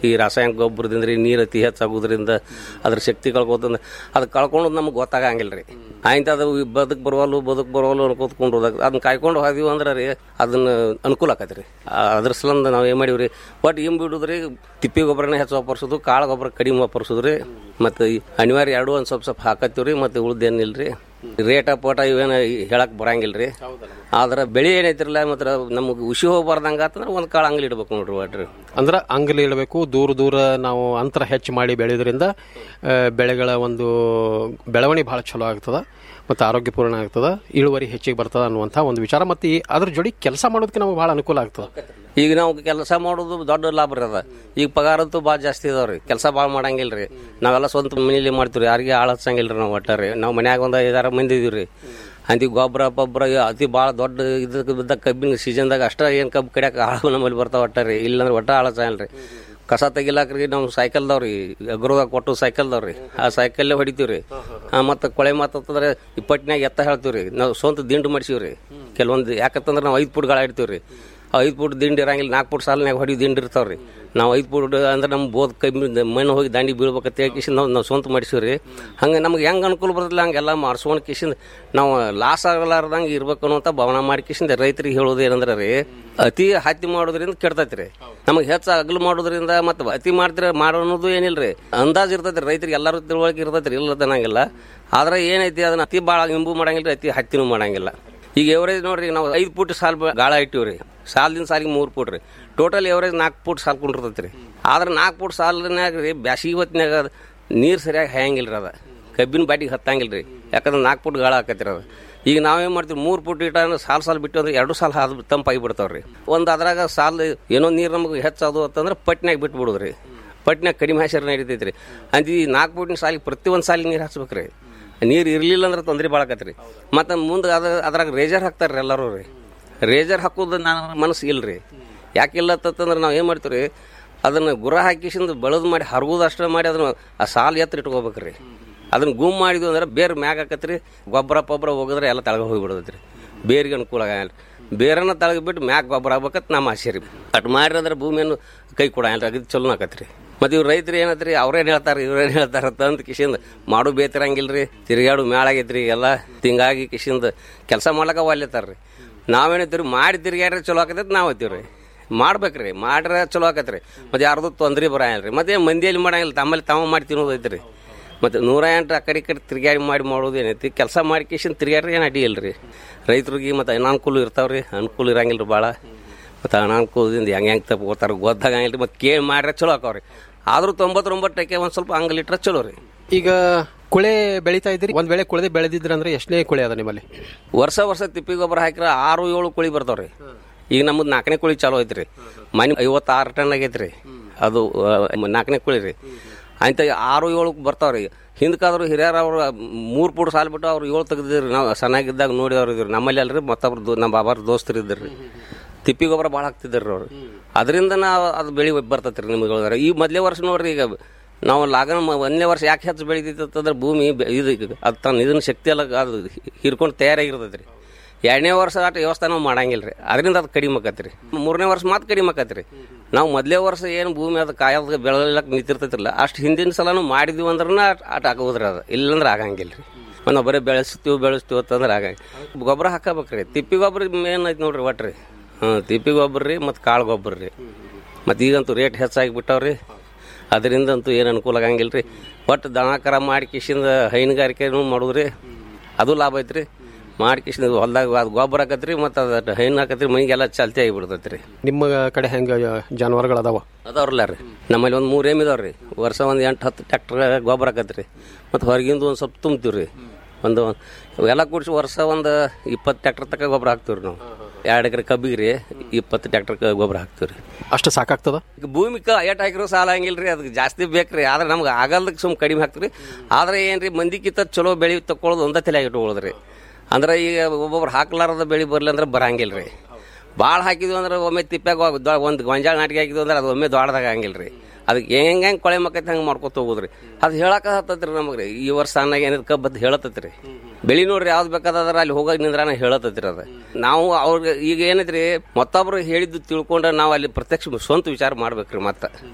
ಈ ರಾಸಾಯನಿಕ ಗೊಬ್ಬರದಿಂದ ರೀ ನೀರು ಅತಿ ಹೆಚ್ಚಾಗೋದ್ರಿಂದ ಅದ್ರ ಶಕ್ತಿ ಕಳ್ಕೊತಂದ್ರೆ ಅದು ಕಳ್ಕೊಂಡು ನಮ್ಗೆ ಗೊತ್ತಾಗಂಗಿಲ್ಲ ರೀ ಆಯ್ತು ಅದು ಬದುಕು ಬರುವಲ್ಲು ಬದುಕು ಬರುವಲ್ಲು ಅನ್ಕೋತ್ಕೊಂಡು ಹೋದಾಗ ಅದನ್ನ ಕಾಯ್ಕೊಂಡು ಹೋದಿವಿ ಅಂದ್ರೆ ರೀ ಅದನ್ನ ಅನುಕೂಲ ಆಕೈತೆ ರೀ ಅದ್ರ ಸಲಂದ ನಾವು ಏನು ಮಾಡೀವಿ ರೀ ಒಟ್ಟು ಹಿಂಗೆ ಬಿಡುದ್ರಿ ತಿಪ್ಪಿ ಗೊಬ್ಬರನೇ ಹೆಚ್ಚು ವಾಪರ್ಸೋದು ಕಾಳು ಗೊಬ್ಬರ ಕಡಿಮೆ ವಾಪರ್ಸೋದು ರೀ ಮತ್ತು ಈ ಅನಿವಾರ್ಯ ಎರಡು ಒಂದು ಸ್ವಲ್ಪ ಸ್ವಲ್ಪ ಹಾಕತ್ತೀವಿ ರೀ ಮತ್ತು ಉಳ್ದೇನಿಲ್ಲ ರೀ ರೇಟ ಪೋಟ ಇವೇನು ಹೇಳಕ್ ಬರಂಗಿಲ್ಲ ರೀ ಆದ್ರೆ ಬೆಳೆ ಏನೈತಿರಲ್ಲ ಮತ್ತು ನಮಗೆ ಉಸಿ ಹೋಗ್ಬಾರ್ದಂಗ ಆತಂದ್ರೆ ಒಂದು ಕಾಳು ಅಂಗಲಿ ಇಡ್ಬೇಕು ನೋಡ್ರಿ ಒಟ್ರಿ ಅಂದ್ರೆ ಅಂಗಲಿ ಇಡಬೇಕು ದೂರ ದೂರ ನಾವು ಅಂತರ ಹೆಚ್ಚು ಮಾಡಿ ಬೆಳೆಯೋದ್ರಿಂದ ಆ, ಬೆಳೆಗಳ ಒಂದು ಬೆಳವಣಿಗೆ ಭಾಳ ಚಲೋ ಆಗ್ತದ ಮತ್ತು ಆರೋಗ್ಯಪೂರ್ಣ ಆಗ್ತದ ಇಳುವರಿ ಹೆಚ್ಚಿಗೆ ಬರ್ತದ ಅನ್ನುವಂಥ ಒಂದು ವಿಚಾರ ಮತ್ತು ಈ ಅದ್ರ ಜೋಡಿ ಕೆಲಸ ಮಾಡೋದಕ್ಕೆ ನಮಗೆ ಭಾಳ ಅನುಕೂಲ ಆಗ್ತದ ಈಗ ನಾವು ಕೆಲಸ ಮಾಡೋದು ದೊಡ್ಡ ಲಾಭ ರೀ ಅದ ಈಗ ಪಗಾರ ಅಂತೂ ಭಾಳ ಜಾಸ್ತಿ ಇದಾವ್ರಿ ಕೆಲಸ ಭಾಳ ಮಾಡಂಗಿಲ್ಲ ರೀ ನಾವೆಲ್ಲ ಸ್ವಂತ ಮನೇಲಿ ಮಾಡ್ತೀವಿ ಯಾರಿಗೆ ಆಳ ಹಚ್ಚಂಗಿಲ್ಲ ರೀ ನಾವು ಒಟ್ಟಾರೆ ನಾವು ಮನ್ಯಾಗ ಒಂದು ಐದಾರು ಮಂದಿ ಇದೀವಿ ರೀ ಅಂತಿ ಗೊಬ್ಬರ ಪಬ್ಬರ ಅತಿ ಭಾಳ ದೊಡ್ಡ ಇದಕ್ಕೆ ಬಿದ್ದ ಕಬ್ಬಿನ ಸೀಸನ್ದಾಗ ಅಷ್ಟ ಏನು ಕಬ್ಬು ಕಡಿಯಾಕ ಆಳು ನಮ್ಮಲ್ಲಿ ಬರ್ತಾವ ಒಟ್ಟಾರೆ ಇಲ್ಲಂದ್ರೆ ಒಟ್ಟ ಆಳ ಹಚ್ಚಂಗಿಲ್ಲ ರೀ ಕಸ ತೆಗಿಲಾಕ್ರಿ ನಾವು ಸೈಕಲ್ದವ್ರಿ ಅಗ್ರದಾಗ ಕೊಟ್ಟು ಸೈಕಲ್ದವ್ರಿ ಆ ಸೈಕಲ್ಲೇ ಹೊಡಿತೀವಿ ರೀ ಮತ್ತು ಕೊಳೆ ಮಾತಂದ್ರೆ ಇಪ್ಪಟ್ಟಿನಾಗ ಎತ್ತ ಹೇಳ್ತೀವಿ ರೀ ನಾವು ಸ್ವಂತ ದಿಂಡು ಮಾಡಿಸೀವಿ ರೀ ಕೆಲವೊಂದು ಯಾಕಂತಂದ್ರೆ ನಾವು ಐದು ಫುಟ್ ಗಾಳ ಇಡ್ತೀವಿ ರೀ ಐದು ಫುಟ್ ದಿಂಡು ಇರಂಗಿಲ್ಲ ನಾಲ್ಕು ಫುಟ್ ಸಾಲಿನಾಗ ಹೊಡಿ ದಿಂಡು ಇರ್ತಾವ ರೀ ನಾವು ಐದು ಫುಟ್ ಅಂದ್ರೆ ನಮ್ಮ ಬೋದ್ ಕೈ ಮಣ್ಣು ಹೋಗಿ ದಾಂಡಿ ಬೀಳ್ಬೇಕಂತ ಹೇಳಿ ಕಿಶನ್ ನಾವು ನಾವು ಸ್ವಂತ ಮಾಡಿಸೀವಿ ರೀ ಹಂಗೆ ನಮ್ಗೆ ಹೆಂಗೆ ಅನುಕೂಲ ಬರೋದಿಲ್ಲ ಹಂಗೆಲ್ಲ ಮಾಡ್ಸ್ಕೊಂಡು ಕಿಶನ್ ನಾವು ಲಾಸ್ ಆಗಲಾರ್ದಂಗೆ ಇರ್ಬೇಕು ಅನ್ನುವಂಥ ಭಾವನೆ ಮಾಡಿ ಕಿಶನ್ ರೈತರಿಗೆ ಹೇಳೋದು ಏನಂದ್ರೆ ರೀ ಅತಿ ಹತ್ತಿ ಮಾಡೋದ್ರಿಂದ ಕೆಡ್ತೈತಿ ರೀ ನಮಗೆ ಹೆಚ್ಚು ಅಗಲು ಮಾಡೋದ್ರಿಂದ ಮತ್ತು ಅತಿ ಮಾಡ್ತಿರ ಮಾಡೋ ಅನ್ನೋದು ಏನಿಲ್ಲ ರೀ ಅಂದಾಜ್ ಇರ್ತೈತಿ ರೈತರಿಗೆ ಎಲ್ಲರೂ ತಿಳುವಳಿಕೆ ಇರ್ತೈತಿ ರೀ ಇಲ್ಲ ಅನ್ನಂಗಿಲ್ಲ ಆದ್ರೆ ಏನೈತಿ ಅದನ್ನ ಅತಿ ಭಾಳ ಇಂಬು ಮಾಡಂಗಿಲ್ಲ ರೀ ಅತಿ ಹತ್ತಿನೂ ಮಾಡಂಗಿಲ್ಲ ಈಗ ಎವರೇಜ್ ನೋಡ್ರಿ ನಾವು ಐದು ಫುಟ್ ಸಾಲ್ ಬ- ಗಾಳ ಇಟ್ಟಿವಿ ರೀ ಸಾಲದಿಂದ ಸಾಲಿಗೆ ಮೂರು ಫುಟ್ ರೀ ಟೋಟಲ್ ಎವರೇಜ್ ನಾಲ್ಕು ಫುಟ್ ಸಾಲ್ ಕುಂಡಿರ್ತೈತಿ ರೀ ಆದ್ರೆ ನಾಲ್ಕು ಫುಟ್ ಸಾಲಿನಾಗ ರೀ ಬ್ಯಾಸಿಗೆ ಹೊತ್ತಿನಾಗ ನೀರು ಸರಿಯಾಗಿ ಹಾಯಂಗಿಲ್ಲ ರೀ ಅದ ಕಬ್ಬಿನ ಬಾಟಿಗೆ ಹತ್ತಂಗಿಲ್ಲ ರೀ ಯಾಕಂದ್ರೆ ನಾಲ್ಕು ಫುಟ್ ಗಾಳ ಹಾಕತ್ರಿ ಅದು ಈಗ ನಾವೇನು ಮಾಡ್ತೀವಿ ಮೂರು ಫುಟ್ ಇಟ್ಟ ಸಾಲ್ ಸಾಲ್ ಬಿಟ್ಟು ಅಂದ್ರೆ ಎರಡು ಸಾಲ ಹಾದು ತಂಪಾಗಿ ಬಿಡ್ತಾವ್ರಿ ಒಂದು ಅದ್ರಾಗ ಸಾಲ್ ಏನೋ ನೀರು ನಮಗೆ ಹೆಚ್ಚದು ಅಂತಂದ್ರೆ ಪಟ್ನ್ಯಾಗ ಬಿಟ್ಟು ಬಿಡುದ್ರಿ ಪಟ್ನ್ಯಾಗ ಕಡಿಮೆ ಹಾಸ್ಯಾರ ನಡೀತೈತಿ ರೀ ಅಂದ್ ಈ ನಾಲ್ಕು ಫುಟಿನ ಸಾಲಿಗೆ ಪ್ರತಿ ಒಂದು ಸಾಲಿಗೆ ನೀರು ಹಚ್ಬೇಕು ರೀ ನೀರು ಇರಲಿಲ್ಲ ಅಂದ್ರೆ ತೊಂದರೆ ಭಾಳಕತ್ರಿ ಮತ್ತು ಮುಂದೆ ಅದ ಅದ್ರಾಗ ರೇಜರ್ ಹಾಕ್ತಾರೆ ಎಲ್ಲರೂ ರೀ ರೇಜರ್ ಹಾಕೋದು ನನ್ನ ಮನಸ್ಸು ಇಲ್ಲ ರೀ ಯಾಕಿಲ್ಲ ಅಂತಂದ್ರೆ ನಾವು ಏನು ಮಾಡ್ತೀವಿ ರೀ ಅದನ್ನು ಗುರ ಹಾಕಿಸಿಂದ ಬೆಳೆದು ಮಾಡಿ ಹರಗೋದು ಅಷ್ಟೇ ಮಾಡಿ ಅದನ್ನು ಆ ಸಾಲು ಎತ್ತರ ಇಟ್ಕೋಬೇಕು ರೀ ಅದನ್ನ ಗುಮ್ ಮಾಡಿದ್ವಿ ಅಂದ್ರೆ ಬೇರೆ ಮ್ಯಾಗ ಹಾಕತ್ರಿ ಗೊಬ್ಬರ ಪಬ್ಬರ ಹೋಗಿದ್ರೆ ಎಲ್ಲ ತಳಗ ಹೋಗಿಬಿಡೋದು ರೀ ಬೇರಿಗೆ ಅನುಕೂಲ ಆಗಲ್ಲ ಬೇರೆನ ತಳಗ ಬಿಟ್ಟು ಮ್ಯಾಗ ಗೊಬ್ಬರ ಆಗ್ಬೇಕಂತ ನಮ್ಮ ಆಸೆ ರೀ ಅಟ್ ಮಾಡಿದ್ರೆ ಭೂಮಿಯನ್ನು ಕೈ ಕೊಡಂಗಿಲ್ಲ ಅದು ಚಲೋ ಆಕತ್ರಿ ಮತ್ತು ಇವ್ರು ರೈತರು ಏನತ್ರಿ ಅವ್ರೇನು ಹೇಳ್ತಾರೆ ಇವ್ರೇನು ಹೇಳ್ತಾರೆ ಅಂತ ಕಿಶಿಂದ ಮಾಡು ಬೇತಿರಂಗಿಲ್ಲ ರೀ ತಿರುಗಾಡು ಮ್ಯಾಳಾಗೈತ್ರಿ ಎಲ್ಲ ಹಿಂಗಾಗಿ ಕಿಶಿಂದ ಕೆಲಸ ಮಾಡ್ಲಕ್ಕ ಒಲ್ಲೆತಾರ ರೀ ನಾವೇನೈತಿರಿ ಮಾಡಿ ತಿರುಗಾಡ್ರೆ ಚಲೋ ಆಕತೈತಿ ನಾವು ಐತಿವಿ ರೀ ಮಾಡ್ಬೇಕ್ರಿ ಮಾಡ್ರೆ ಚಲೋ ಆಕತ್ರಿ ಮತ್ತು ಯಾರ್ದು ತೊಂದ್ರೆ ಬರಂಗಿಲ್ಲ ರೀ ಮತ್ತೆ ಮಂದಿಯಲ್ಲಿ ಮಾಡಂಗಿಲ್ಲ ತಮ್ಮಲ್ಲಿ ತಾವ ಮಾಡಿ ತಿನ್ನೋದು ಐತ್ರಿ ಮತ್ತು ನೂರ ಎಂಟು ಆ ಕಡೆ ಈ ಕಡೆ ತಿರುಗಾಡಿ ಮಾಡಿ ಮಾಡೋದು ಏನೈತಿ ಕೆಲಸ ಮಾಡಿ ಕಿಶನ್ ತಿರುಗಾಡ್ರಿ ಏನು ಅಡ್ಡಿ ಇಲ್ಲ ರೀ ರೈತರಿಗೆ ಮತ್ತು ಅನಾನುಕೂಲ ಇರ್ತಾವ್ರಿ ಅನುಕೂಲ ಇರಂಗಿಲ್ಲ ರೀ ಭಾಳ ಮತ್ತು ಅನಾನುಕೂಲದಿಂದ ಹೆಂಗೆ ಹೆಂಗೆ ತಗೋತಾರ ಗೊತ್ತಾಗಂಗಿಲ್ಲ ರೀ ಮತ್ತು ಕೇಳಿ ಮಾಡ್ರೆ ಚಲೋ ಆಕಾವ್ರಿ ಆದ್ರೂ ತೊಂಬತ್ತೊಂಬತ್ತು ಟಕ್ಕೆ ಒಂದು ಸ್ವಲ್ಪ ಅಂಗಲಿಟ್ರೆ ಚಲೋ ರೀ ಈಗ ಕುಳೆ ಬೆಳಿತಾ ಇದ್ದೀರಿ ಒಂದ್ ವೇಳೆ ಕುಳದೆ ಬೆಳೆದಿದ್ರ ಅಂದ್ರೆ ಎಷ್ಟನೇ ಕುಳೆ ಅದ ನಿಮ್ಮಲ್ಲಿ ವರ್ಷ ವರ್ಷ ತಿಪ್ಪಿ ಗೊಬ್ಬರ ಹಾಕಿರ ಆರು ಏಳು ಕುಳಿ ಬರ್ತಾವ್ರಿ ಈಗ ನಮ್ಮದು ನಾಲ್ಕನೇ ಕುಳಿ ಚಾಲೂ ಐತ್ರಿ ಮನೆ ಐವತ್ತಾರು ಟನ್ ಆಗೈತ್ರಿ ಅದು ಆ, ನಾಲ್ಕನೇ ಕುಳಿ ರೀ ಅಂತ ಆರು ಏಳು ಬರ್ತಾವ್ರಿ ಹಿಂದಕ್ಕಾದ್ರು ಹಿರಿಯರು ಅವ್ರು ಮೂರು ಪುಟ್ ಸಾಲ್ ಬಿಟ್ಟು ಅವ್ರು ಏಳು ತೆಗ್ದಿದ್ರಿ ನಾವು ಸಣ್ಣಾಗಿದ್ದಾಗ ನೋಡಿ ಅವ್ರು ಇದ್ರಿ ನಮ್ಮಲ್ಲಿ ಅಲ್ರಿ ಮತ್ತೊಬ್ರು ದೋ- ನಮ್ಮ ಬಾಬಾರ ದೋಸ್ತರು ಇದ್ರಿ ತಿಪ್ಪಿ ಗೊಬ್ಬರ ಭಾಳ ಹಾಕ್ತಿದ್ರಿ ಅವ್ರು ಅದರಿಂದ ನಾವು ಅದು ಬೆಳೆ ಬರ್ತೈತೆ ರೀ ನಿಮಗೆ ಹೇಳಿದ್ರೆ ಈ ಮೊದಲೇ ವರ್ಷ ನೋಡ್ರಿ ಈಗ ನಾವು ಲಾಗನ ಮ- ಒಂದನೇ ವರ್ಷ ಯಾಕೆ ಹೆಚ್ಚು ಬೆಳಿತೈತೆ ಅಂತಂದ್ರೆ ಭೂಮಿ ಬೆ- ಇದು ಅದು ತನ್ನ ಇದನ್ನ ಶಕ್ತಿ ಎಲ್ಲ ಅದು ಹಿರ್ಕೊಂಡು ತಯಾರಾಗಿರ್ತೈತೆ ರೀ ಎರಡನೇ ವರ್ಷ ಆಟ ವ್ಯವಸ್ಥೆ ನಾವು ಮಾಡಂಗಿಲ್ಲ ರೀ ಅದರಿಂದ ಅದು ಕಡಿಮೆ ಆಕತ್ತಿ ರೀ ಮೂರನೇ ವರ್ಷ ಮಾತು ಕಡಿಮೆ ಆಕತ್ತಿ ರೀ ನಾವು ಮೊದಲೇ ವರ್ಷ ಏನು ಭೂಮಿ ಅದು ಕಾಯೋದು ಬೆಳೆಯಕ್ಕೆ ನಿಂತಿರ್ತೈತಿಲ್ಲ ಅಷ್ಟು ಹಿಂದಿನ ಸಲನೂ ಮಾಡಿದ್ವಿ ಅಂದ್ರೆ ಆಟ ಹಾಕೋದ್ರಿ ಅದು ಇಲ್ಲಂದ್ರೆ ಆಗಂಗಿಲ್ಲ ರೀ ನಾವು ಬರೀ ಬೆಳೆಸ್ತೀವಿ ಬೆಳೆಸ್ತೀವಿ ಅಂತಂದ್ರೆ ಆಗಂಗ ಗೊಬ್ಬರ ಹಾಕಬೇಕ್ರಿ ತಿಪ್ಪಿ ಗೊಬ್ಬರ ಮೇನ್ ಐತಿ ನೋಡ್ರಿ ಒಟ್ಟು ರೀ ಹಾಂ ತಿಪ್ಪಿ ಗೊಬ್ಬರ ರೀ ಮತ್ತು ಕಾಳು ಗೊಬ್ಬರ ರೀ ಮತ್ತು ಈಗಂತೂ ರೇಟ್ ಹೆಚ್ಚಾಗಿ ಬಿಟ್ಟವ್ರಿ ಅದರಿಂದಂತೂ ಏನು ಅನುಕೂಲ ಆಗಂಗಿಲ್ಲ ರೀ ಒಟ್ಟು ದನ ಕರ ಮಾಡಿ ಕಿಶಿಂದ ಹೈನುಗಾರಿಕೆನೂ ಮಾಡೋದ್ರಿ ಅದು ಲಾಭ ಐತ್ರಿ ಮಾಡಿ ಕಿಶಿಂದ ಹೊಲ್ದಾಗ ಅದು ಗೊಬ್ಬರ ಹಾಕತ್ರಿ ಮತ್ತು ಅದು ಹೈನು ಹಾಕತ್ರಿ ಮನೆಗೆಲ್ಲ ಚಾಲ್ತಿ ಆಗಿಬಿಡ್ತೈತಿ ರೀ ನಿಮ್ಮ ಕಡೆ ಹೆಂಗ ಜಾನುವಾರುಗಳು ಅದಾವ ಅದಾವ್ರಲ್ಲ ರೀ ನಮ್ಮಲ್ಲಿ ಒಂದು ಮೂರು ಏಮ್ ಇದಾವ್ರಿ ವರ್ಷ ಒಂದು ಎಂಟು ಹತ್ತು ಟ್ಯಾಕ್ಟರ್ ಗೊಬ್ಬರ ಹಾಕತ್ರಿ ಮತ್ತು ಹೊರಗಿಂದ ಒಂದು ಸ್ವಲ್ಪ ತುಂಬ್ತೀವಿ ರೀ ಒಂದು ಎಲ್ಲ ಕೂಡಿಸಿ ವರ್ಷ ಒಂದು ಇಪ್ಪತ್ತು ಟ್ಯಾಕ್ಟರ್ ತನಕ ಗೊಬ್ಬರ ಹಾಕ್ತೀವಿ ರೀ ನಾವು ಎರಡು ಎಕರೆ ಕಬ್ಬಿಗೆ ರೀ ಇಪ್ಪತ್ತು ಟ್ಯಾಕ್ಟರ್ ಗೊಬ್ಬರ ಹಾಕ್ತೀವಿ ರೀ ಅಷ್ಟು ಸಾಕಾಗ್ತದ ಈಗ ಭೂಮಿಗೆ ಏಟ್ ಹಾಕಿರೋ ಸಾಲ ಹಂಗಿಲ್ಲ ರೀ ಅದಕ್ಕೆ ಜಾಸ್ತಿ ಬೇಕ್ರಿ ಆದ್ರೆ ನಮ್ಗೆ ಆಗಲ್ದಕ್ಕೆ ಸುಮ್ ಕಡಿಮೆ ಹಾಕ್ತೀವಿ ಆದ್ರೆ ಏನ್ರಿ ಮಂದಿಕ್ಕಿಂತ ಚಲೋ ಬೆಳೆ ತಕೊಳ್ಳೋದು ಒಂದೇ ತಲೆಯಾಗಿ ಇಟ್ಕೊಳ್ಳೋದ್ರಿ ಅಂದ್ರೆ ಈಗ ಒಬ್ಬೊಬ್ರು ಹಾಕ್ಲಾರದ ಬೆಳೆ ಬರಲಿ ಅಂದ್ರೆ ಬರಂಗಿಲ್ಲ ರೀ ಭಾಳ ಹಾಕಿದ್ವಿ ಅಂದ್ರೆ ಒಮ್ಮೆ ತಿಪ್ಪಾಗ ಒಂದು ಗೊಂಜಾಳ ನಾಟಿಗೆ ಹಾಕಿದ್ವಿ ಅಂದ್ರೆ ಅದು ಒಮ್ಮೆ ದೊಡ್ಡದಾಗ ಹಂಗಿಲ್ಲ ರೀ ಅದಕ್ಕೆ ಹೆಂಗೆ ಹೆಂಗೆ ಕೊಳೆ ಮಕ್ಕೈತೆ ಹಂಗೆ ಮಾಡ್ಕೊತ ಹೋಗುದ್ರಿ ಅದು ಹೇಳಕ ಹತ್ತತ್ರಿ ನಮಗೆ ರೀ ಈ ವರ್ಷ ಅನ್ನಾಗ ಏನಿದ್ ಕಬ್ಬದ್ದು ಹೇಳತ್ತೈತಿ ರೀ ಬೆಳಿ ನೋಡ್ರಿ ಯಾವ್ದು ಬೇಕಾದ್ರೆ ಅಲ್ಲಿ ಹೋಗೋಕೆ ನಿಂದ್ರಾನ ಹೇಳತ್ತೈತ್ರಿ ಅದು ನಾವು ಅವ್ರಿಗೆ ಈಗ ಏನೈತ್ರಿ ಮತ್ತೊಬ್ರು ಹೇಳಿದ್ದು ತಿಳ್ಕೊಂಡ್ರೆ ನಾವು ಅಲ್ಲಿ ಪ್ರತ್ಯಕ್ಷ ಸ್ವಂತ ವಿಚಾರ ಮಾಡ್ಬೇಕ್ರಿ ಮತ್ತೆ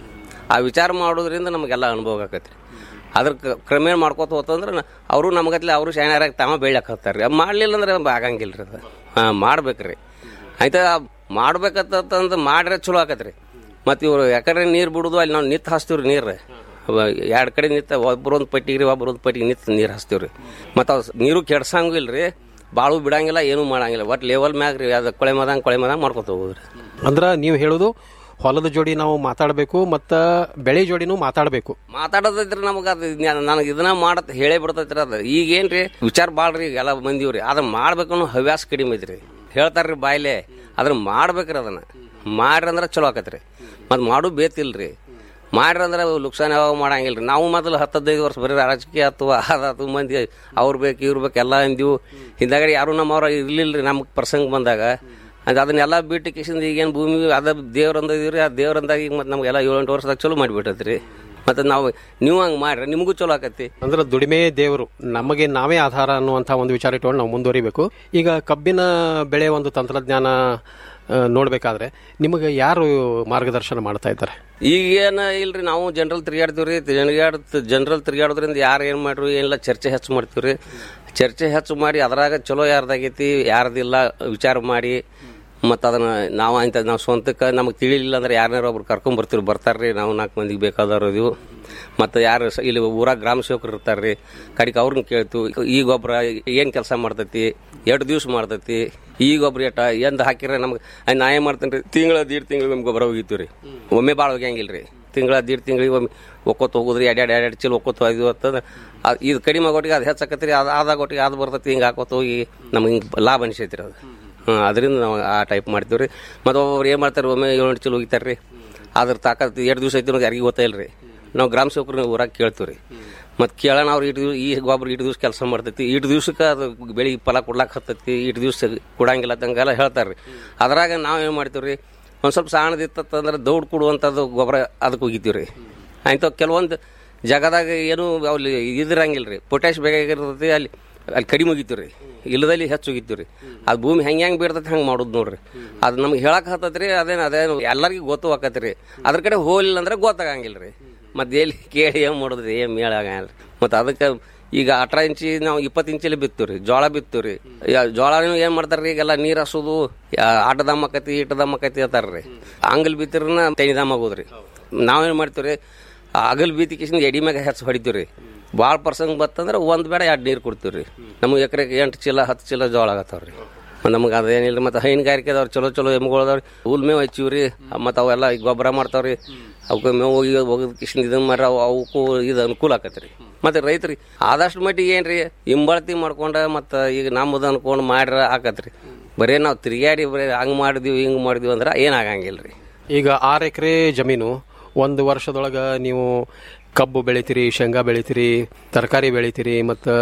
ಆ ವಿಚಾರ ಮಾಡೋದ್ರಿಂದ ನಮಗೆಲ್ಲ ಅನುಭವ ಆಕೈತಿ ಅದ್ರ ಕ- ಕ್ರಮೇಣ ಮಾಡ್ಕೋತ ಹೋತಂದ್ರೆ ನ- ಅವರು ನಮಗತ್ಲೆ ಅವರು ಶಾಣ್ಯಾರಾಗಿ ತಾವ ಬೆಳ್ಯಾಕ ಹತ್ತಾರ ಮಾಡಲಿಲ್ಲ ಅಂದ್ರೆ ಆಗಂಗಿಲ್ಲ ರೀ ಅದು ಹಾಂ ಮಾಡ್ಬೇಕ್ರಿ ಆಯ್ತಾ ಮಾಡ್ಬೇಕಂತಂದು ಮಾಡ್ರೆ ಚಲೋ ಆಕತ್ರಿ ಮತ್ತು ಇವ್ರು ಯಾಕಂದ್ರೆ ನೀರು ಬಿಡುದು ಅಲ್ಲಿ ನಾವು ನಿತ್ ಹಾಸ್ತೀವ್ರಿ ನೀರು ಎರಡು ಕಡೆ ನಿಂತ ಒಬ್ಬರೊಂದು ಪಟ್ಟಿಗೆ ರೀ ಒಬ್ಬರೊಂದು ಪಟ್ಟಿಗೆ ನಿಂತು ನೀರು ಹಾಸ್ತೀವ್ರಿ ಮತ್ತು ಅವು ನೀರು ಕೆಡ್ಸಂಗೂ ಇಲ್ಲ ರೀ ಬಾಳು ಬಿಡಂಗಿಲ್ಲ ಏನೂ ಮಾಡಂಗಿಲ್ಲ ಒಟ್ಟು ಲೆವೆಲ್ ಮ್ಯಾಗ ರೀ ಅದು ಕೊಳೆ ಮದಂಗೆ ಕೊಳೆ ಮದಂಗೆ ಮಾಡ್ಕೊತ ಹೋಗುದ್ರಿ ಅಂದ್ರೆ ನೀವು ಹೇಳೋದು ಹೊಲದ ಜೋಡಿ ನಾವು ಮಾತಾಡಬೇಕು ಮತ್ತು ಬೆಳೆ ಜೋಡಿನೂ ಮಾತಾಡಬೇಕು ಮಾತಾಡೋದೈತ್ರಿ ನಮಗೆ ಅದು ನನಗೆ ಇದನ್ನ ಮಾಡತ್ ಹೇಳೇ ಬಿಡ್ತೈತ್ರಿ ಅದು ಈಗೇನ್ರಿ ವಿಚಾರ ಭಾಳ ರೀ ಎಲ್ಲ ಮಂದಿವ್ರಿ ಅದನ್ನ ಮಾಡ್ಬೇಕು ಅನ್ನೋ ಹವ್ಯಾಸ ಕಡಿಮೆ ಐತ್ರಿ ಹೇಳ್ತಾರ್ರಿ ಬಾಯ್ಲೆ ಅದನ್ನ ಮಾಡ್ಬೇಕ್ರಿ ಅದನ್ನ ಮಾಡ್ರಿ ಅಂದ್ರೆ ಚಲೋ ಆಕತ್ರಿ ಮತ್ತು ಮಾಡು ಬೇತಿಲ್ರಿ ಮಾಡ್ರಿ ಅಂದ್ರೆ ಲುಕ್ಸಾನ್ ಯಾವಾಗ ಮಾಡಂಗಿಲ್ರಿ ನಾವು ಮೊದಲು ಹತ್ತು ಹದಿನೈದು ವರ್ಷ ಬರೀ ರಾಜಕೀಯ ಅಥವಾ ಅದಾತು ಮಂದಿ ಅವ್ರು ಬೇಕು ಇವ್ರು ಬೇಕು ಎಲ್ಲ ಅಂದಿವು ಹಿಂದಾಗಡೆ ಯಾರು ನಮ್ಮವ್ರ ಇರ್ಲಿಲ್ರಿ ನಮ್ಗೆ ಪ್ರಸಂಗ ಬಂದಾಗ ಅದು ಅದನ್ನೆಲ್ಲ ಬಿಟ್ಟು ಕಿಸಿಂದ ಈಗೇನು ಭೂಮಿ ಅದ ದೇವ್ರಂದ ಇದೀವ್ರಿ ಆ ದೇವ್ರಂದಾಗ ಈಗ ಮತ್ತೆ ನಮಗೆಲ್ಲ ಏಳೆಂಟು ವರ್ಷದಾಗ ಚಲೋ ಮಾಡಿಬಿಟ್ಟೈತ್ರಿ ಮತ್ತು ನಾವು ನೀವು ಹಂಗೆ ಮಾಡ್ರಿ ನಿಮಗೂ ಚಲೋ ಆಕತಿ ಅಂದ್ರೆ ದುಡಿಮೆ ದೇವರು ನಮಗೆ ನಾವೇ ಆಧಾರ ಅನ್ನುವಂಥ ಒಂದು ವಿಚಾರ ಇಟ್ಕೊಂಡು ನಾವು ಮುಂದುವರಿಬೇಕು ಈಗ ಕಬ್ಬಿನ ಬೆಳೆ ಒಂದು ತಂತ್ರಜ್ಞಾನ ಆ, ನೋಡ್ಬೇಕಾದ್ರೆ ನಿಮಗೆ ಯಾರು ಮಾರ್ಗದರ್ಶನ ಮಾಡ್ತಾ ಇದ್ದಾರೆ ಈಗೇನ ಇಲ್ರಿ ನಾವು ಜನರಲ್ ತಿರುಗಾಡ್ತೀವ್ರಿ ತಿರುಗಾಡ್ ಜನರಲ್ ತಿರುಗಾಡೋದ್ರಿಂದ ಯಾರು ಏನು ಮಾಡ್ರಿ ಏನಿಲ್ಲ ಚರ್ಚೆ ಹೆಚ್ಚು ಮಾಡ್ತೀವ್ರಿ ಚರ್ಚೆ ಹೆಚ್ಚು ಮಾಡಿ ಅದ್ರಾಗ ಚಲೋ ಯಾರ್ದಾಗೈತಿ ಯಾರ್ದಿಲ್ಲ ವಿಚಾರ ಮಾಡಿ ಮತ್ತು ಅದನ್ನ ನಾವು ಅಂತ ನಾವು ಸ್ವಂತಕ್ಕೆ ನಮಗೆ ತಿಳಿಲಿಲ್ಲ ಅಂದ್ರೆ ಯಾರನ್ನಾರು ಒಬ್ರು ಕರ್ಕೊಂಡ್ ಬರ್ತೀವಿ ಬರ್ತಾರ್ರಿ ನಾವು ನಾಲ್ಕು ಮಂದಿಗೆ ಬೇಕಾದವ್ರು ಇದೀವು ಮತ್ತು ಯಾರು ಸ- ಇಲ್ಲಿ ಊರಾಗ ಗ್ರಾಮ ಸೇವಕರು ಇರ್ತಾರ್ರಿ ಕಡಿಗೆ ಅವ್ರನ್ನ ಕೇಳ್ತೀವಿ ಈ ಗೊಬ್ಬರ ಏನು ಕೆಲಸ ಮಾಡ್ತೈತಿ ಎರಡು ದಿವ್ಸ ಮಾಡ್ತೈತಿ ಈ ಗೊಬ್ಬರ ಎಟ್ಟ ಎಂದ ಹಾಕಿದ್ರೆ ನಮ್ಗೆ ನಾ ಏನು ಮಾಡ್ತೇನೆ ರೀ ತಿಂಗಳ ದೀಡ್ ತಿಂಗಳಿಗೆ ಒಮ್ಮೆ ಗೊಬ್ಬರ ಹೋಗಿತ್ತೀವಿ ರೀ ಒಮ್ಮೆ ಭಾಳ ಹೋಗ್ಯಾಂಗಿಲ್ಲ ರೀ ತಿಂಗಳ ದೀಡ್ ತಿಂಗಳಿಗೆ ಒಮ್ಮೆ ಒಕ್ಕೊತ್ ಹೋಗುದ್ರಿ ಎರಡೆರಡು ಎರಡೆರಡು ಚೀಲ ಒಕ್ಕೊತ್ ಹೋದ್ವಿ ಅಂತಂದ್ರೆ ಅದು ಇದು ಕಡಿಮೆ ಆಗೋಟಿಗೆ ಅದು ಹೆಚ್ಚಾಕತ್ರಿ ಅದು ಆದಾಗೋಟಿಗೆ ಅದು ಬರ್ತೈತಿ ಹಿಂಗೆ ಹಾಕೋತ ಹೋಗಿ ನಮಗೆ ಹಿಂಗೆ ಲಾಭ ಅನಿಸೈತಿ ಅದು ಹಾಂ ಅದರಿಂದ ನಾವು ಆ ಟೈಪ್ ಮಾಡ್ತೀವಿ ರೀ ಮತ್ತು ಒಬ್ಬೊಬ್ರು ಏನು ಮಾಡ್ತಾರೆ ಒಮ್ಮೆ ಏಳು ಚೀಲ ಹೋಗಿತಾರೆ ರೀ ಅದ್ರ ತಾಕತ್ ಎರಡು ದಿವಸ ಐತಿ ಅನ್ನೋದು ಯಾರಿಗೂ ಗೊತ್ತಾಯಿಲ್ಲ ರೀ ನಾವು ಗ್ರಾಮ ಸೇವಕರು ಊರಾಗ ಕೇಳ್ತೀವಿ ರೀ ಮತ್ತು ಕೇಳೋಣ ಅವ್ರು ಇಟ್ಟು ಈ ಗೊಬ್ಬರ ಇಟ್ಟು ದಿವ್ಸ ಕೆಲಸ ಮಾಡ್ತೈತಿ ಇಟ್ಟು ದಿವ್ಸಕ್ಕೆ ಅದು ಬೆಳೆ ಫಲ ಕೊಡ್ಲಾಕ್ ಹತ್ತೈತಿ ಇಟ್ಟು ದಿವ್ಸ ಕೊಡಂಗಿಲ್ಲ ತಂಗೆಲ್ಲ ಹೇಳ್ತಾರೆ ರೀ ಅದ್ರಾಗ ನಾವು ಏನು ಮಾಡ್ತೀವಿ ರೀ ಒಂದು ಸ್ವಲ್ಪ ಸಣ್ಣದಿತ್ತಂದ್ರೆ ದೌಡ್ ಕೊಡುವಂಥದ್ದು ಗೊಬ್ಬರ ಅದಕ್ಕೆ ಹೋಗಿತೀವಿ ರೀ ಆಯ್ತು ಕೆಲವೊಂದು ಜಾಗದಾಗ ಏನು ಅಲ್ಲಿ ಇದಿರಂಗಿಲ್ಲ ರೀ ಪೊಟ್ಯಾಶ್ ಬೇಕಾಗಿರ್ತೈತಿ ಅಲ್ಲಿ ಅಲ್ಲಿ ಕಡಿಮೆ ಹೋಗಿತ್ತೀವಿ ರೀ ಇಲ್ಲದಲ್ಲಿ ಹೆಚ್ಚು ಹೋಗಿತ್ತೀವಿ ರೀ ಅದು ಭೂಮಿ ಹೆಂಗೆ ಹೆಂಗೆ ಬೀರ್ತೈತಿ ಹಂಗೆ ಮಾಡೋದು ನೋಡ್ರಿ ಅದು ನಮ್ಗೆ ಹೇಳಕ್ ಹತ್ತತ್ರಿ ಅದೇನು ಅದೇನು ಎಲ್ಲರಿಗೂ ಗೊತ್ತು ಆಕತ್ರಿ ರೀ ಅದ್ರ ಕಡೆ ಹೋಲಿಲ್ಲ ಅಂದ್ರೆ ಗೊತ್ತಾಗಂಗಿಲ್ಲ ರೀ ಮತ್ತೆ ಎಲ್ಲಿ ಕೇಳಿ ಏನು ಮಾಡೋದು ರೀ ಏನು ಮೇಳ ಆಗಂಗಿಲ್ಲ ರೀ ಮತ್ತು ಅದಕ್ಕೆ ಈಗ ಅಟ್ರ ಇಂಚಿ ನಾವು ಇಪ್ಪತ್ತು ಇಂಚಲ್ಲಿ ಬಿತ್ತೀವಿ ರೀ ಜೋಳ ಬಿತ್ತೀವಿ ರೀ ಜೋಳ ಏನು ಮಾಡ್ತಾರೆ ರೀ ಈಗೆಲ್ಲ ನೀರು ಹಸೋದು ಆಟ ದಮ್ ಆಕತಿ ಈಟ ದಮ್ ಆಕತಿ ಅಂತಾರೆ ರೀ ಅಂಗಲ್ ಬಿತ್ತಿರನ ತೆನಿ ದಮ್ ಆಗೋದ್ರಿ ನಾವೇನು ಮಾಡ್ತೀವಿ ರೀ ಅಗಲ್ ಬೀತಿ ಕಿಶನ್ ಎಡಿ ಮ್ಯಾಗ ಹೆಚ್ಚು ಹೊಡಿತೀವಿ ರೀ ಭಾಳ ಪರ್ಸಂಗ್ ಬತ್ತಂದ್ರೆ ಒಂದು ಬೇಡ ಎರಡು ನೀರು ಕೊಡ್ತೀವಿ ರೀ ನಮಗೆ ಎಕರೆಗೆ ಎಂಟು ಚೀಲ ಹತ್ತು ಚೀಲ ಜೋಳ ಆಗತ್ತಾವ ರೀ ನಮಗೆ ಅದೇನಿಲ್ಲ ಮತ್ತು ಹೈನುಗಾರಿಕೆ ಅದಾವ್ರಿ ಚಲೋ ಚಲೋ ಎಮ್ಮೆಗಳದಾವ್ರಿ ಹುಲ್ ಮೇವು ಹಚ್ಚಿವಿ ರೀ ಮತ್ತು ಅವೆಲ್ಲ ಈಗ ಗೊಬ್ಬರ ಮಾಡ್ತಾವ್ರಿ ಅವಕ್ಕೆ ಮೇವು ಹೋಗಿ ಹೋಗೋದು ಕಿಶನ್ ಇದನ್ನ ಮಾಡ್ರಿ ಅವು ಅವಕ್ಕೂ ಇದು ಅನುಕೂಲ ಆಕತ್ರಿ ರೀ ಮತ್ತು ರೈತರಿಗೆ ಆದಷ್ಟು ಮಟ್ಟಿಗೆ ಏನು ರೀ ಹಿಂಬಳ್ತಿ ಮಾಡ್ಕೊಂಡ ಮತ್ತು ಈಗ ನಮ್ಮದು ಅನ್ಕೊಂಡು ಮಾಡ್ರ ಆಕತ್ರಿ ಬರೀ ನಾವು ತಿರುಗಾಡಿ ಬರೀ ಹಂಗೆ ಮಾಡಿದ್ವಿ ಹಿಂಗೆ ಮಾಡಿದ್ವಿ ಅಂದ್ರೆ ಏನಾಗಂಗಿಲ್ಲ ರೀ ಈಗ ಆರು ಎಕರೆ ಜಮೀನು ಒಂದು ವರ್ಷದೊಳಗೆ ನೀವು ಕಬ್ಬು ಬೆಳಿತೀರಿ ಶೇಂಗಾ ಬೆಳಿತೀರಿ ತರಕಾರಿ ಬೆಳಿತೀರಿ ಮತ್ತು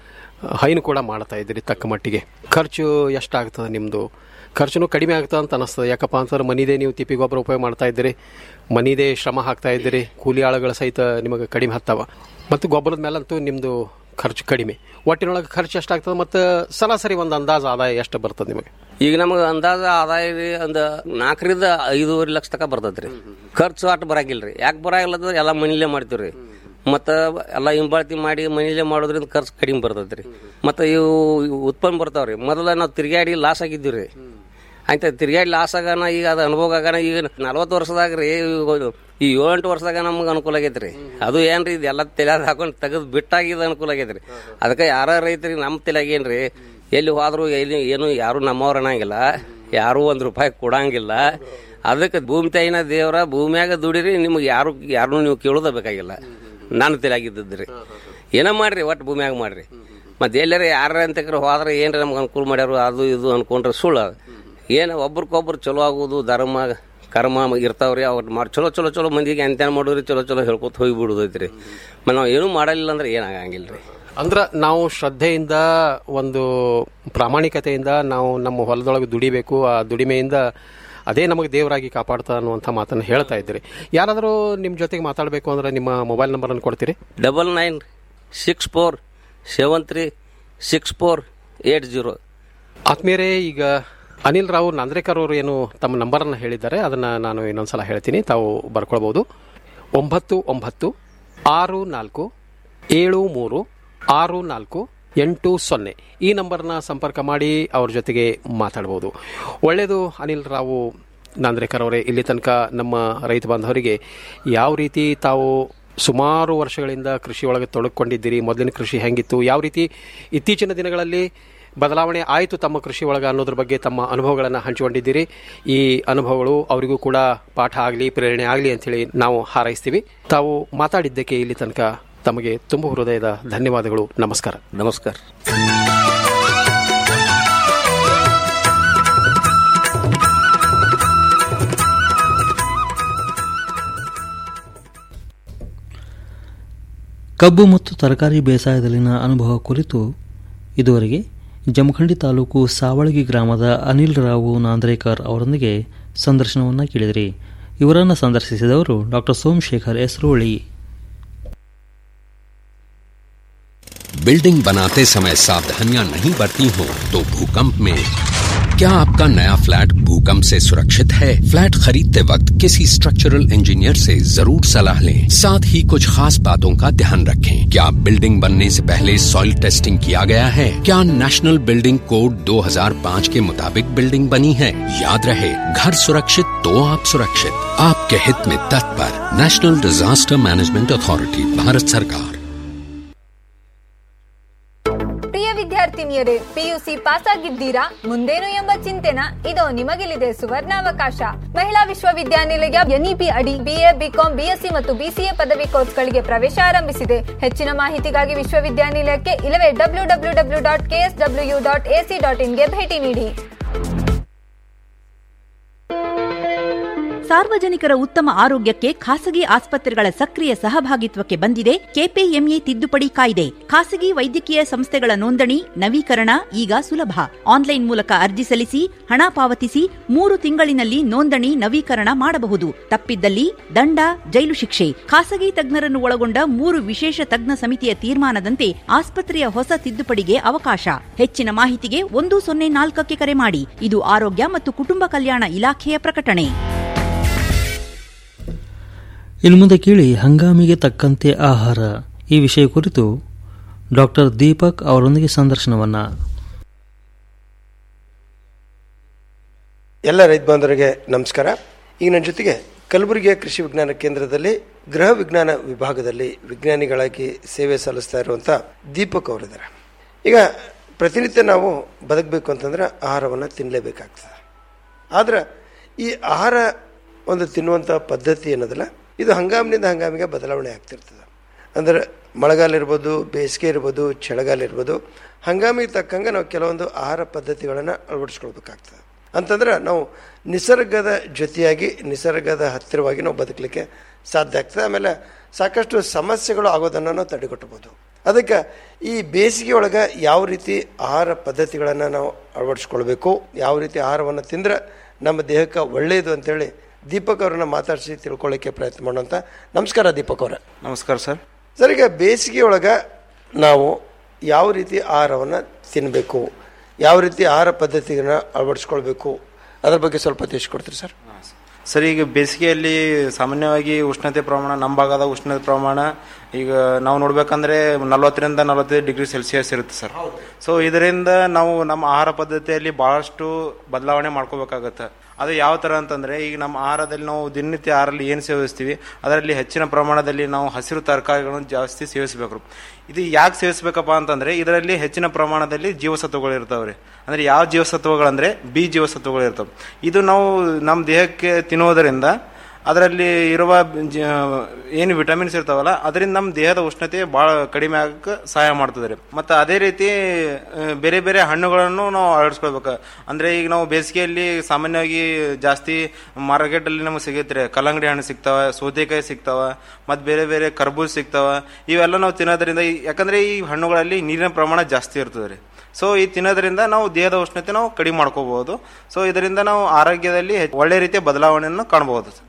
ಹೈನು ಕೂಡ ಮಾಡ್ತಾ ಇದ್ದೀರಿ ತಕ್ಕ ಮಟ್ಟಿಗೆ ಖರ್ಚು ಎಷ್ಟಾಗ್ತದೆ ನಿಮ್ಮದು ಖರ್ಚುನು ಕಡಿಮೆ ಆಗ್ತದೆ ಅಂತ ಅನಿಸ್ತದೆ ಯಾಕಪ್ಪ ಅಂತಂದ್ರೆ ಮನಿದೇ ನೀವು ತಿಪ್ಪಿ ಗೊಬ್ಬರ ಉಪಯೋಗ ಮಾಡ್ತಾ ಇದ್ದೀರಿ ಮನಿದೇ ಶ್ರಮ ಹಾಕ್ತಾ ಇದ್ದೀರಿ ಕೂಲಿ ಆಳುಗಳ ಸಹಿತ ನಿಮಗೆ ಕಡಿಮೆ ಹತ್ತಾವ ಮತ್ತು ಗೊಬ್ಬರದ ಮೇಲಂತೂ ನಿಮ್ಮದು ಖರ್ಚು ಕಡಿಮೆ ಒಟ್ಟಿನೊಳಗೆ ಖರ್ಚು ಎಷ್ಟಾಗ್ತದೆ ಮತ್ತು ಸರಾಸರಿ ಒಂದು ಅಂದಾಜು ಆದಾಯ ಎಷ್ಟು ಬರ್ತದೆ ನಿಮಗೆ ಈಗ ನಮಗೆ ಅಂದಾಜ ಆದಾಯ ರೀ ಒಂದು ನಾಲ್ಕರಿಂದ ಐದೂವರೆ ಲಕ್ಷ ತನಕ ಬರ್ತೈತೆ ರೀ ಖರ್ಚು ಅಷ್ಟು ಬರಂಗಿಲ್ಲ ರೀ ಯಾಕೆ ಬರಂಗಿಲ್ಲ ಅಂದ್ರೆ ಎಲ್ಲ ಮನೇಲೇ ಮಾಡ್ತೀವಿ ರೀ ಮತ್ತು ಎಲ್ಲ ಹಿಂಬಾಳ್ತಿ ಮಾಡಿ ಮನೇಲೇ ಮಾಡೋದ್ರಿಂದ ಖರ್ಚು ಕಡಿಮೆ ಬರ್ತೈತೆ ರೀ ಮತ್ತು ಇವು ಇವು ಉತ್ಪನ್ನ ಬರ್ತಾವೆ ರೀ ಮೊದಲ ನಾವು ತಿರುಗಾಡಿ ಲಾಸ್ ಆಗಿದ್ದೀವಿ ರೀ ಆಯ್ತು ತಿರುಗಾಡಿ ಲಾಸ್ ಆಗೋಣ ಈಗ ಅದು ಅನುಭವ ಆಗೋಣ ಈಗ ನಲ್ವತ್ತು ವರ್ಷದಾಗ ರೀ ಇವಾಗ ಈ ಏಳೆಂಟು ವರ್ಷದಾಗ ನಮ್ಗೆ ಅನುಕೂಲ ಆಗೈತೆ ರೀ ಅದು ಏನ್ರಿ ಇದೆಲ್ಲ ತಲೆಯಾಗ ಹಾಕೊಂಡು ತೆಗೆದು ಬಿಟ್ಟಾಗಿದ್ದು ಅನುಕೂಲ ಆಗೈತೆ ರೀ ಅದಕ್ಕೆ ಯಾರ ರೈತರಿಗೆ ನಮ್ಮ ತಲೆಯಾಗ ಏನ್ರಿ ಎಲ್ಲಿ ಹೋದ್ರು ಎಲ್ಲಿ ಏನು ಯಾರು ನಮ್ಮವ್ರು ಅನ್ನಂಗಿಲ್ಲ ಯಾರು ಒಂದು ರೂಪಾಯಿ ಕೊಡಂಗಿಲ್ಲ ಅದಕ್ಕೆ ಭೂಮಿ ತಾಯಿನ ದೇವರ ಭೂಮಿಯಾಗ ದುಡಿರಿ ನಿಮ್ಗೆ ಯಾರು ಯಾರು ನೀವು ಕೇಳೋದ ಬೇಕಾಗಿಲ್ಲ ನಾನು ತಲೆಯಾಗಿದ್ದದ್ದು ರೀ ಏನೋ ಮಾಡ್ರಿ ಒಟ್ಟು ಭೂಮಿಯಾಗ ಮಾಡ್ರಿ ಮತ್ತೆ ಎಲ್ಲಾರ ಯಾರ ಅಂತಕ್ರೆ ಹೋದ್ರೆ ಏನ್ರಿ ನಮ್ಗೆ ಅನುಕೂಲ ಮಾಡ್ಯಾರು ಅದು ಇದು ಅನ್ಕೊಂಡ್ರೆ ಸುಳ್ಳು ಅದು ಏನು ಒಬ್ರಿಗೊಬ್ರು ಚಲೋ ಆಗೋದು ಧರ್ಮ ಕರ್ಮ ಇರ್ತಾವ್ರಿ ಅವ್ರು ಮಾಡಿ ಚಲೋ ಚಲೋ ಚಲೋ ಮಂದಿಗೆ ಅಂತ್ಯಾನ ಮಾಡೋರಿ ಚಲೋ ಚಲೋ ಹೇಳ್ಕೊತ ಹೋಗಿ ಬಿಡೋದೈತ್ರಿ ಮತ್ತು ನಾವು ಏನೂ ಮಾಡಲಿಲ್ಲ ಅಂದ್ರೆ ಏನಾಗಂಗಿಲ್ಲ ರೀ ಅಂದ್ರೆ ನಾವು ಶ್ರದ್ಧೆಯಿಂದ ಒಂದು ಪ್ರಾಮಾಣಿಕತೆಯಿಂದ ನಾವು ನಮ್ಮ ಹೊಲದೊಳಗೆ ದುಡಿಬೇಕು ಆ ದುಡಿಮೆಯಿಂದ ಅದೇ ನಮಗೆ ದೇವರಾಗಿ ಕಾಪಾಡ್ತಾ ಅನ್ನುವಂಥ ಮಾತನ್ನು ಹೇಳ್ತಾ ಇದ್ದೀರಿ ಯಾರಾದರೂ ನಿಮ್ಮ ಜೊತೆಗೆ ಮಾತಾಡಬೇಕು ಅಂದ್ರೆ ನಿಮ್ಮ ಮೊಬೈಲ್ ನಂಬರನ್ನು ಕೊಡ್ತೀರಿ double nine six four seven three six four eight zero ಆತ್ಮೀಯರೇ ಈಗ ಅನಿಲ್ ರಾವ್ ನಾಂದ್ರೇಕರ್ ಅವರು ಏನು ತಮ್ಮ ನಂಬರನ್ನು ಹೇಳಿದ್ದಾರೆ ಅದನ್ನು ನಾನು ಇನ್ನೊಂದ್ಸಲ ಹೇಳ್ತೀನಿ ತಾವು ಬರ್ಕೊಳ್ಬೋದು ಒಂಬತ್ತು ಒಂಬತ್ತು ಆರು ನಾಲ್ಕು ಏಳು ಮೂರು ಆರು ನಾಲ್ಕು ಎಂಟು ಸೊನ್ನೆ ಈ ನಂಬರ್ನ ಸಂಪರ್ಕ ಮಾಡಿ ಅವ್ರ ಜೊತೆಗೆ ಮಾತಾಡ್ಬೋದು ಒಳ್ಳೆಯದು ಅನಿಲ್ ರಾವು ನಾಂದ್ರೇಕರ್ ಅವರೇ ಇಲ್ಲಿ ತನಕ ನಮ್ಮ ರೈತ ಬಾಂಧವರಿಗೆ ಯಾವ ರೀತಿ ತಾವು ಸುಮಾರು ವರ್ಷಗಳಿಂದ ಕೃಷಿ ಒಳಗೆ ತೊಡಗಿಕೊಂಡಿದ್ದೀರಿ ಮೊದಲಿನ ಕೃಷಿ ಹೆಂಗಿತ್ತು ಯಾವ ರೀತಿ ಇತ್ತೀಚಿನ ದಿನಗಳಲ್ಲಿ ಬದಲಾವಣೆ ಆಯಿತು ತಮ್ಮ ಕೃಷಿ ಒಳಗೆ ಅನ್ನೋದ್ರ ಬಗ್ಗೆ ತಮ್ಮ ಅನುಭವಗಳನ್ನು ಹಂಚಿಕೊಂಡಿದ್ದೀರಿ ಈ ಅನುಭವಗಳು ಅವರಿಗೂ ಕೂಡ ಪಾಠ ಆಗಲಿ ಪ್ರೇರಣೆ ಆಗಲಿ ಅಂಥೇಳಿ ನಾವು ಹಾರೈಸ್ತೀವಿ ತಾವು ಮಾತಾಡಿದ್ದಕ್ಕೆ ಇಲ್ಲಿ ತನಕ ತಮಗೆ ತುಂಬ ಹೃದಯದ ಧನ್ಯವಾದಗಳು ನಮಸ್ಕಾರ ನಮಸ್ಕಾರ ಕಬ್ಬು ಮತ್ತು ತರಕಾರಿ ಬೇಸಾಯದಲ್ಲಿನ ಅನುಭವ ಕುರಿತು ಇದುವರೆಗೆ ಜಮಖಂಡಿ ತಾಲೂಕು ಸಾವಳಗಿ ಗ್ರಾಮದ ಅನಿಲ್ ರಾವು ನಾಂದ್ರೇಕರ್ ಅವರೊಂದಿಗೆ ಸಂದರ್ಶನವನ್ನು ಕೇಳಿದಿರಿ ಇವರನ್ನು ಸಂದರ್ಶಿಸಿದವರು ಡಾಕ್ಟರ್ ಸೋಮಶೇಖರ್ ಎಸ್ರೋಳಿ बिल्डिंग बनाते समय सावधानियां नहीं बरती हो तो भूकंप में क्या आपका नया फ्लैट भूकंप से सुरक्षित है फ्लैट खरीदते वक्त किसी स्ट्रक्चरल इंजीनियर से जरूर सलाह लें साथ ही कुछ खास बातों का ध्यान रखें क्या बिल्डिंग बनने से पहले सॉइल टेस्टिंग किया गया है क्या नेशनल बिल्डिंग कोड 2005 के मुताबिक बिल्डिंग बनी है याद रहे घर सुरक्षित तो आप सुरक्षित आपके हित में तत्पर national disaster management authority Bharat सरकार ಪ್ರಿಯ ವಿದ್ಯಾರ್ಥಿನಿಯರೇ ಪಿಯುಸಿ ಪಾಸ್ ಆಗಿದ್ದೀರಾ ಮುಂದೇನು ಎಂಬ ಚಿಂತೆನ ಇದೋ ನಿಮಗಿಲಿದೆ ಸುವರ್ಣಾವಕಾಶ ಮಹಿಳಾ ವಿಶ್ವವಿದ್ಯಾನಿಲಯ ಎನ್ಇಪಿ ಅಡಿ ಬಿಎ ಬಿಕಾಂ ಬಿಎಸ್ಸಿ ಮತ್ತು ಬಿಸಿಎ ಪದವಿ ಕೋರ್ಸ್ಗಳಿಗೆ ಪ್ರವೇಶ ಆರಂಭಿಸಿದೆ ಹೆಚ್ಚಿನ ಮಾಹಿತಿಗಾಗಿ ವಿಶ್ವವಿದ್ಯಾನಿಲಯಕ್ಕೆ ಇಲ್ಲವೇ W W W dot KS W dot AC dot ಇನ್ಗೆ ಭೇಟಿ ನೀಡಿ ಸಾರ್ವಜನಿಕರ ಉತ್ತಮ ಆರೋಗ್ಯಕ್ಕೆ ಖಾಸಗಿ ಆಸ್ಪತ್ರೆಗಳ ಸಕ್ರಿಯ ಸಹಭಾಗಿತ್ವಕ್ಕೆ ಬಂದಿದೆ ಕೆಪಿಎಂಇ ತಿದ್ದುಪಡಿ ಕಾಯ್ದೆ ಖಾಸಗಿ ವೈದ್ಯಕೀಯ ಸಂಸ್ಥೆಗಳ ನೋಂದಣಿ ನವೀಕರಣ ಈಗ ಸುಲಭ ಆನ್ಲೈನ್ ಮೂಲಕ ಅರ್ಜಿ ಸಲ್ಲಿಸಿ ಹಣ ಪಾವತಿಸಿ ಮೂರು ತಿಂಗಳಿನಲ್ಲಿ ನೋಂದಣಿ ನವೀಕರಣ ಮಾಡಬಹುದು ತಪ್ಪಿದ್ದಲ್ಲಿ ದಂಡ ಜೈಲು ಶಿಕ್ಷೆ ಖಾಸಗಿ ತಜ್ಞರನ್ನು ಒಳಗೊಂಡ ಮೂರು ವಿಶೇಷ ತಜ್ಞ ಸಮಿತಿಯ ತೀರ್ಮಾನದಂತೆ ಆಸ್ಪತ್ರೆಯ ಹೊಸ ತಿದ್ದುಪಡಿಗೆ ಅವಕಾಶ ಹೆಚ್ಚಿನ ಮಾಹಿತಿಗೆ ಒಂದು ಸೊನ್ನೆ ನಾಲ್ಕಕ್ಕೆ ಕರೆ ಮಾಡಿ ಇದು ಆರೋಗ್ಯ ಮತ್ತು ಕುಟುಂಬ ಕಲ್ಯಾಣ ಇಲಾಖೆಯ ಪ್ರಕಟಣೆ ಇನ್ನು ಮುಂದೆ ಕೇಳಿ ಹಂಗಾಮಿಗೆ ತಕ್ಕಂತೆ ಆಹಾರ ಈ ವಿಷಯ ಕುರಿತು ಡಾಕ್ಟರ್ ದೀಪಕ್ ಅವರೊಂದಿಗೆ ಸಂದರ್ಶನವನ್ನ ಎಲ್ಲ ರೈತ ಬಾಂಧವರಿಗೆ ನಮಸ್ಕಾರ ಈಗ ನನ್ನ ಜೊತೆಗೆ ಕಲಬುರಗಿಯ ಕೃಷಿ ವಿಜ್ಞಾನ ಕೇಂದ್ರದಲ್ಲಿ ಗೃಹ ವಿಜ್ಞಾನ ವಿಭಾಗದಲ್ಲಿ ವಿಜ್ಞಾನಿಗಳಾಗಿ ಸೇವೆ ಸಲ್ಲಿಸ್ತಾ ಇರುವಂಥ ದೀಪಕ್ ಅವರಿದ್ದಾರೆ ಈಗ ಪ್ರತಿನಿತ್ಯ ನಾವು ಬದುಕಬೇಕು ಅಂತಂದ್ರೆ ಆಹಾರವನ್ನು ತಿನ್ನಲೇಬೇಕಾಗ್ತದೆ ಆದ್ರೆ ಈ ಆಹಾರ ಒಂದು ತಿನ್ನುವಂಥ ಪದ್ಧತಿ ಏನದಲ್ಲ ಇದು ಹಂಗಾಮಿನಿಂದ ಹಂಗಾಮಿಗೆ ಬದಲಾವಣೆ ಆಗ್ತಿರ್ತದೆ ಅಂದರೆ ಮಳೆಗಾಲ ಇರ್ಬೋದು ಬೇಸಿಗೆ ಇರ್ಬೋದು ಚಳಿಗಾಲ ಇರ್ಬೋದು ಹಂಗಾಮಿಗೆ ತಕ್ಕಂಗೆ ನಾವು ಕೆಲವೊಂದು ಆಹಾರ ಪದ್ಧತಿಗಳನ್ನು ಅಳವಡಿಸ್ಕೊಳ್ಬೇಕಾಗ್ತದೆ ಅಂತಂದ್ರೆ ನಾವು ನಿಸರ್ಗದ ಜೊತೆಯಾಗಿ ನಿಸರ್ಗದ ಹತ್ತಿರವಾಗಿ ನಾವು ಬದುಕಲಿಕ್ಕೆ ಸಾಧ್ಯ ಆಗ್ತದೆ ಆಮೇಲೆ ಸಾಕಷ್ಟು ಸಮಸ್ಯೆಗಳು ಆಗೋದನ್ನು ನಾವು ತಡೆಗಟ್ಟಬಹುದು ಅದಕ್ಕೆ ಈ ಬೇಸಿಗೆ ಒಳಗೆ ಯಾವ ರೀತಿ ಆಹಾರ ಪದ್ಧತಿಗಳನ್ನು ನಾವು ಅಳವಡಿಸ್ಕೊಳ್ಬೇಕು ಯಾವ ರೀತಿ ಆಹಾರವನ್ನು ತಿಂದ್ರೆ ನಮ್ಮ ದೇಹಕ್ಕೆ ಒಳ್ಳೆಯದು ಅಂತೇಳಿ ದೀಪಕ್ ಅವ್ರನ್ನ ಮಾತಾಡಿಸಿ ತಿಳ್ಕೊಳ್ಳಿಕ್ಕೆ ಪ್ರಯತ್ನ ಮಾಡೋಂಥ ನಮಸ್ಕಾರ ದೀಪಕ್ ಅವರ ನಮಸ್ಕಾರ ಸರ್ ಸರ್ ಈಗ ಬೇಸಿಗೆ ಒಳಗೆ ನಾವು ಯಾವ ರೀತಿ ಆಹಾರವನ್ನು ತಿನ್ನಬೇಕು ಯಾವ ರೀತಿ ಆಹಾರ ಪದ್ಧತಿಗಳನ್ನ ಅಳವಡಿಸ್ಕೊಳ್ಬೇಕು ಅದ್ರ ಬಗ್ಗೆ ಸ್ವಲ್ಪ ತಿಳಿಸ್ಕೊಡ್ತೀರಿ ಸರ್ ಸರ್ ಈಗ ಬೇಸಿಗೆಯಲ್ಲಿ ಸಾಮಾನ್ಯವಾಗಿ ಉಷ್ಣತೆ ಪ್ರಮಾಣ ನಮ್ಮ ಭಾಗದ ಉಷ್ಣತೆ ಪ್ರಮಾಣ ಈಗ ನಾವು ನೋಡ್ಬೇಕಂದ್ರೆ ನಲವತ್ತರಿಂದ ನಲವತ್ತೈದು ಡಿಗ್ರಿ ಸೆಲ್ಸಿಯಸ್ ಇರುತ್ತೆ ಸರ್ ಸೊ ಇದರಿಂದ ನಾವು ನಮ್ಮ ಆಹಾರ ಪದ್ಧತಿಯಲ್ಲಿ ಬಹಳಷ್ಟು ಬದಲಾವಣೆ ಮಾಡ್ಕೋಬೇಕಾಗತ್ತೆ ಅದು ಯಾವ ಥರ ಅಂತಂದರೆ ಈಗ ನಮ್ಮ ಆಹಾರದಲ್ಲಿ ನಾವು ದಿನನಿತ್ಯ ಆಹಾರಲ್ಲಿ ಏನು ಸೇವಿಸ್ತೀವಿ ಅದರಲ್ಲಿ ಹೆಚ್ಚಿನ ಪ್ರಮಾಣದಲ್ಲಿ ನಾವು ಹಸಿರು ತರಕಾರಿಗಳನ್ನು ಜಾಸ್ತಿ ಸೇವಿಸಬೇಕು ಇದು ಯಾಕೆ ಸೇವಿಸ್ಬೇಕಪ್ಪ ಅಂತಂದರೆ ಇದರಲ್ಲಿ ಹೆಚ್ಚಿನ ಪ್ರಮಾಣದಲ್ಲಿ ಜೀವಸತ್ವಗಳು ಇರ್ತಾವ್ರಿ ಅಂದರೆ ಯಾವ ಜೀವಸತ್ವಗಳಂದರೆ ಬಿ ಜೀವಸತ್ವಗಳು ಇರ್ತವೆ ಇದು ನಾವು ನಮ್ಮ ದೇಹಕ್ಕೆ ತಿನ್ನುವುದರಿಂದ ಅದರಲ್ಲಿ ಇರುವ ಜ- ಏನು ವಿಟಮಿನ್ಸ್ ಇರ್ತಾವಲ್ಲ ಅದರಿಂದ ನಮ್ಮ ದೇಹದ ಉಷ್ಣತೆ ಭಾಳ ಕಡಿಮೆ ಆಗಕ್ಕೆ ಸಹಾಯ ಮಾಡ್ತದೆ ರೀ ಮತ್ತು ಅದೇ ರೀತಿ ಆ, ಬೇರೆ ಬೇರೆ ಹಣ್ಣುಗಳನ್ನು ನಾವು ಅಳವಡಿಸ್ಕೊಳ್ಬೇಕು ಅಂದರೆ ಈಗ ನಾವು ಬೇಸಿಗೆಯಲ್ಲಿ ಸಾಮಾನ್ಯವಾಗಿ ಜಾಸ್ತಿ ಮಾರ್ಕೆಟಲ್ಲಿ ನಮಗೆ ಸಿಗುತ್ತೆ ರೀ ಕಲ್ಲಂಗಡಿ ಹಣ್ಣು ಸಿಗ್ತಾವ ಸೌತೆಕಾಯಿ ಸಿಗ್ತಾವ ಮತ್ತು ಬೇರೆ ಬೇರೆ ಕರ್ಬೂಜ್ ಸಿಗ್ತಾವ ಇವೆಲ್ಲ ನಾವು ತಿನ್ನೋದ್ರಿಂದ ಈ- ಯಾಕಂದ್ರೆ ಈ ಹಣ್ಣುಗಳಲ್ಲಿ ನೀರಿನ ಪ್ರಮಾಣ ಜಾಸ್ತಿ ಇರ್ತದೆ ರೀ ಸೊ ಈ ತಿನ್ನೋದ್ರಿಂದ ನಾವು ದೇಹದ ಉಷ್ಣತೆ ನಾವು ಕಡಿಮೆ ಮಾಡ್ಕೋಬಹುದು ಸೊ ಇದರಿಂದ ನಾವು ಆರೋಗ್ಯದಲ್ಲಿ ಹೆಚ್ಚು- ಒಳ್ಳೆ ರೀತಿಯ ಬದಲಾವಣೆಯನ್ನು ಕಾಣಬಹುದು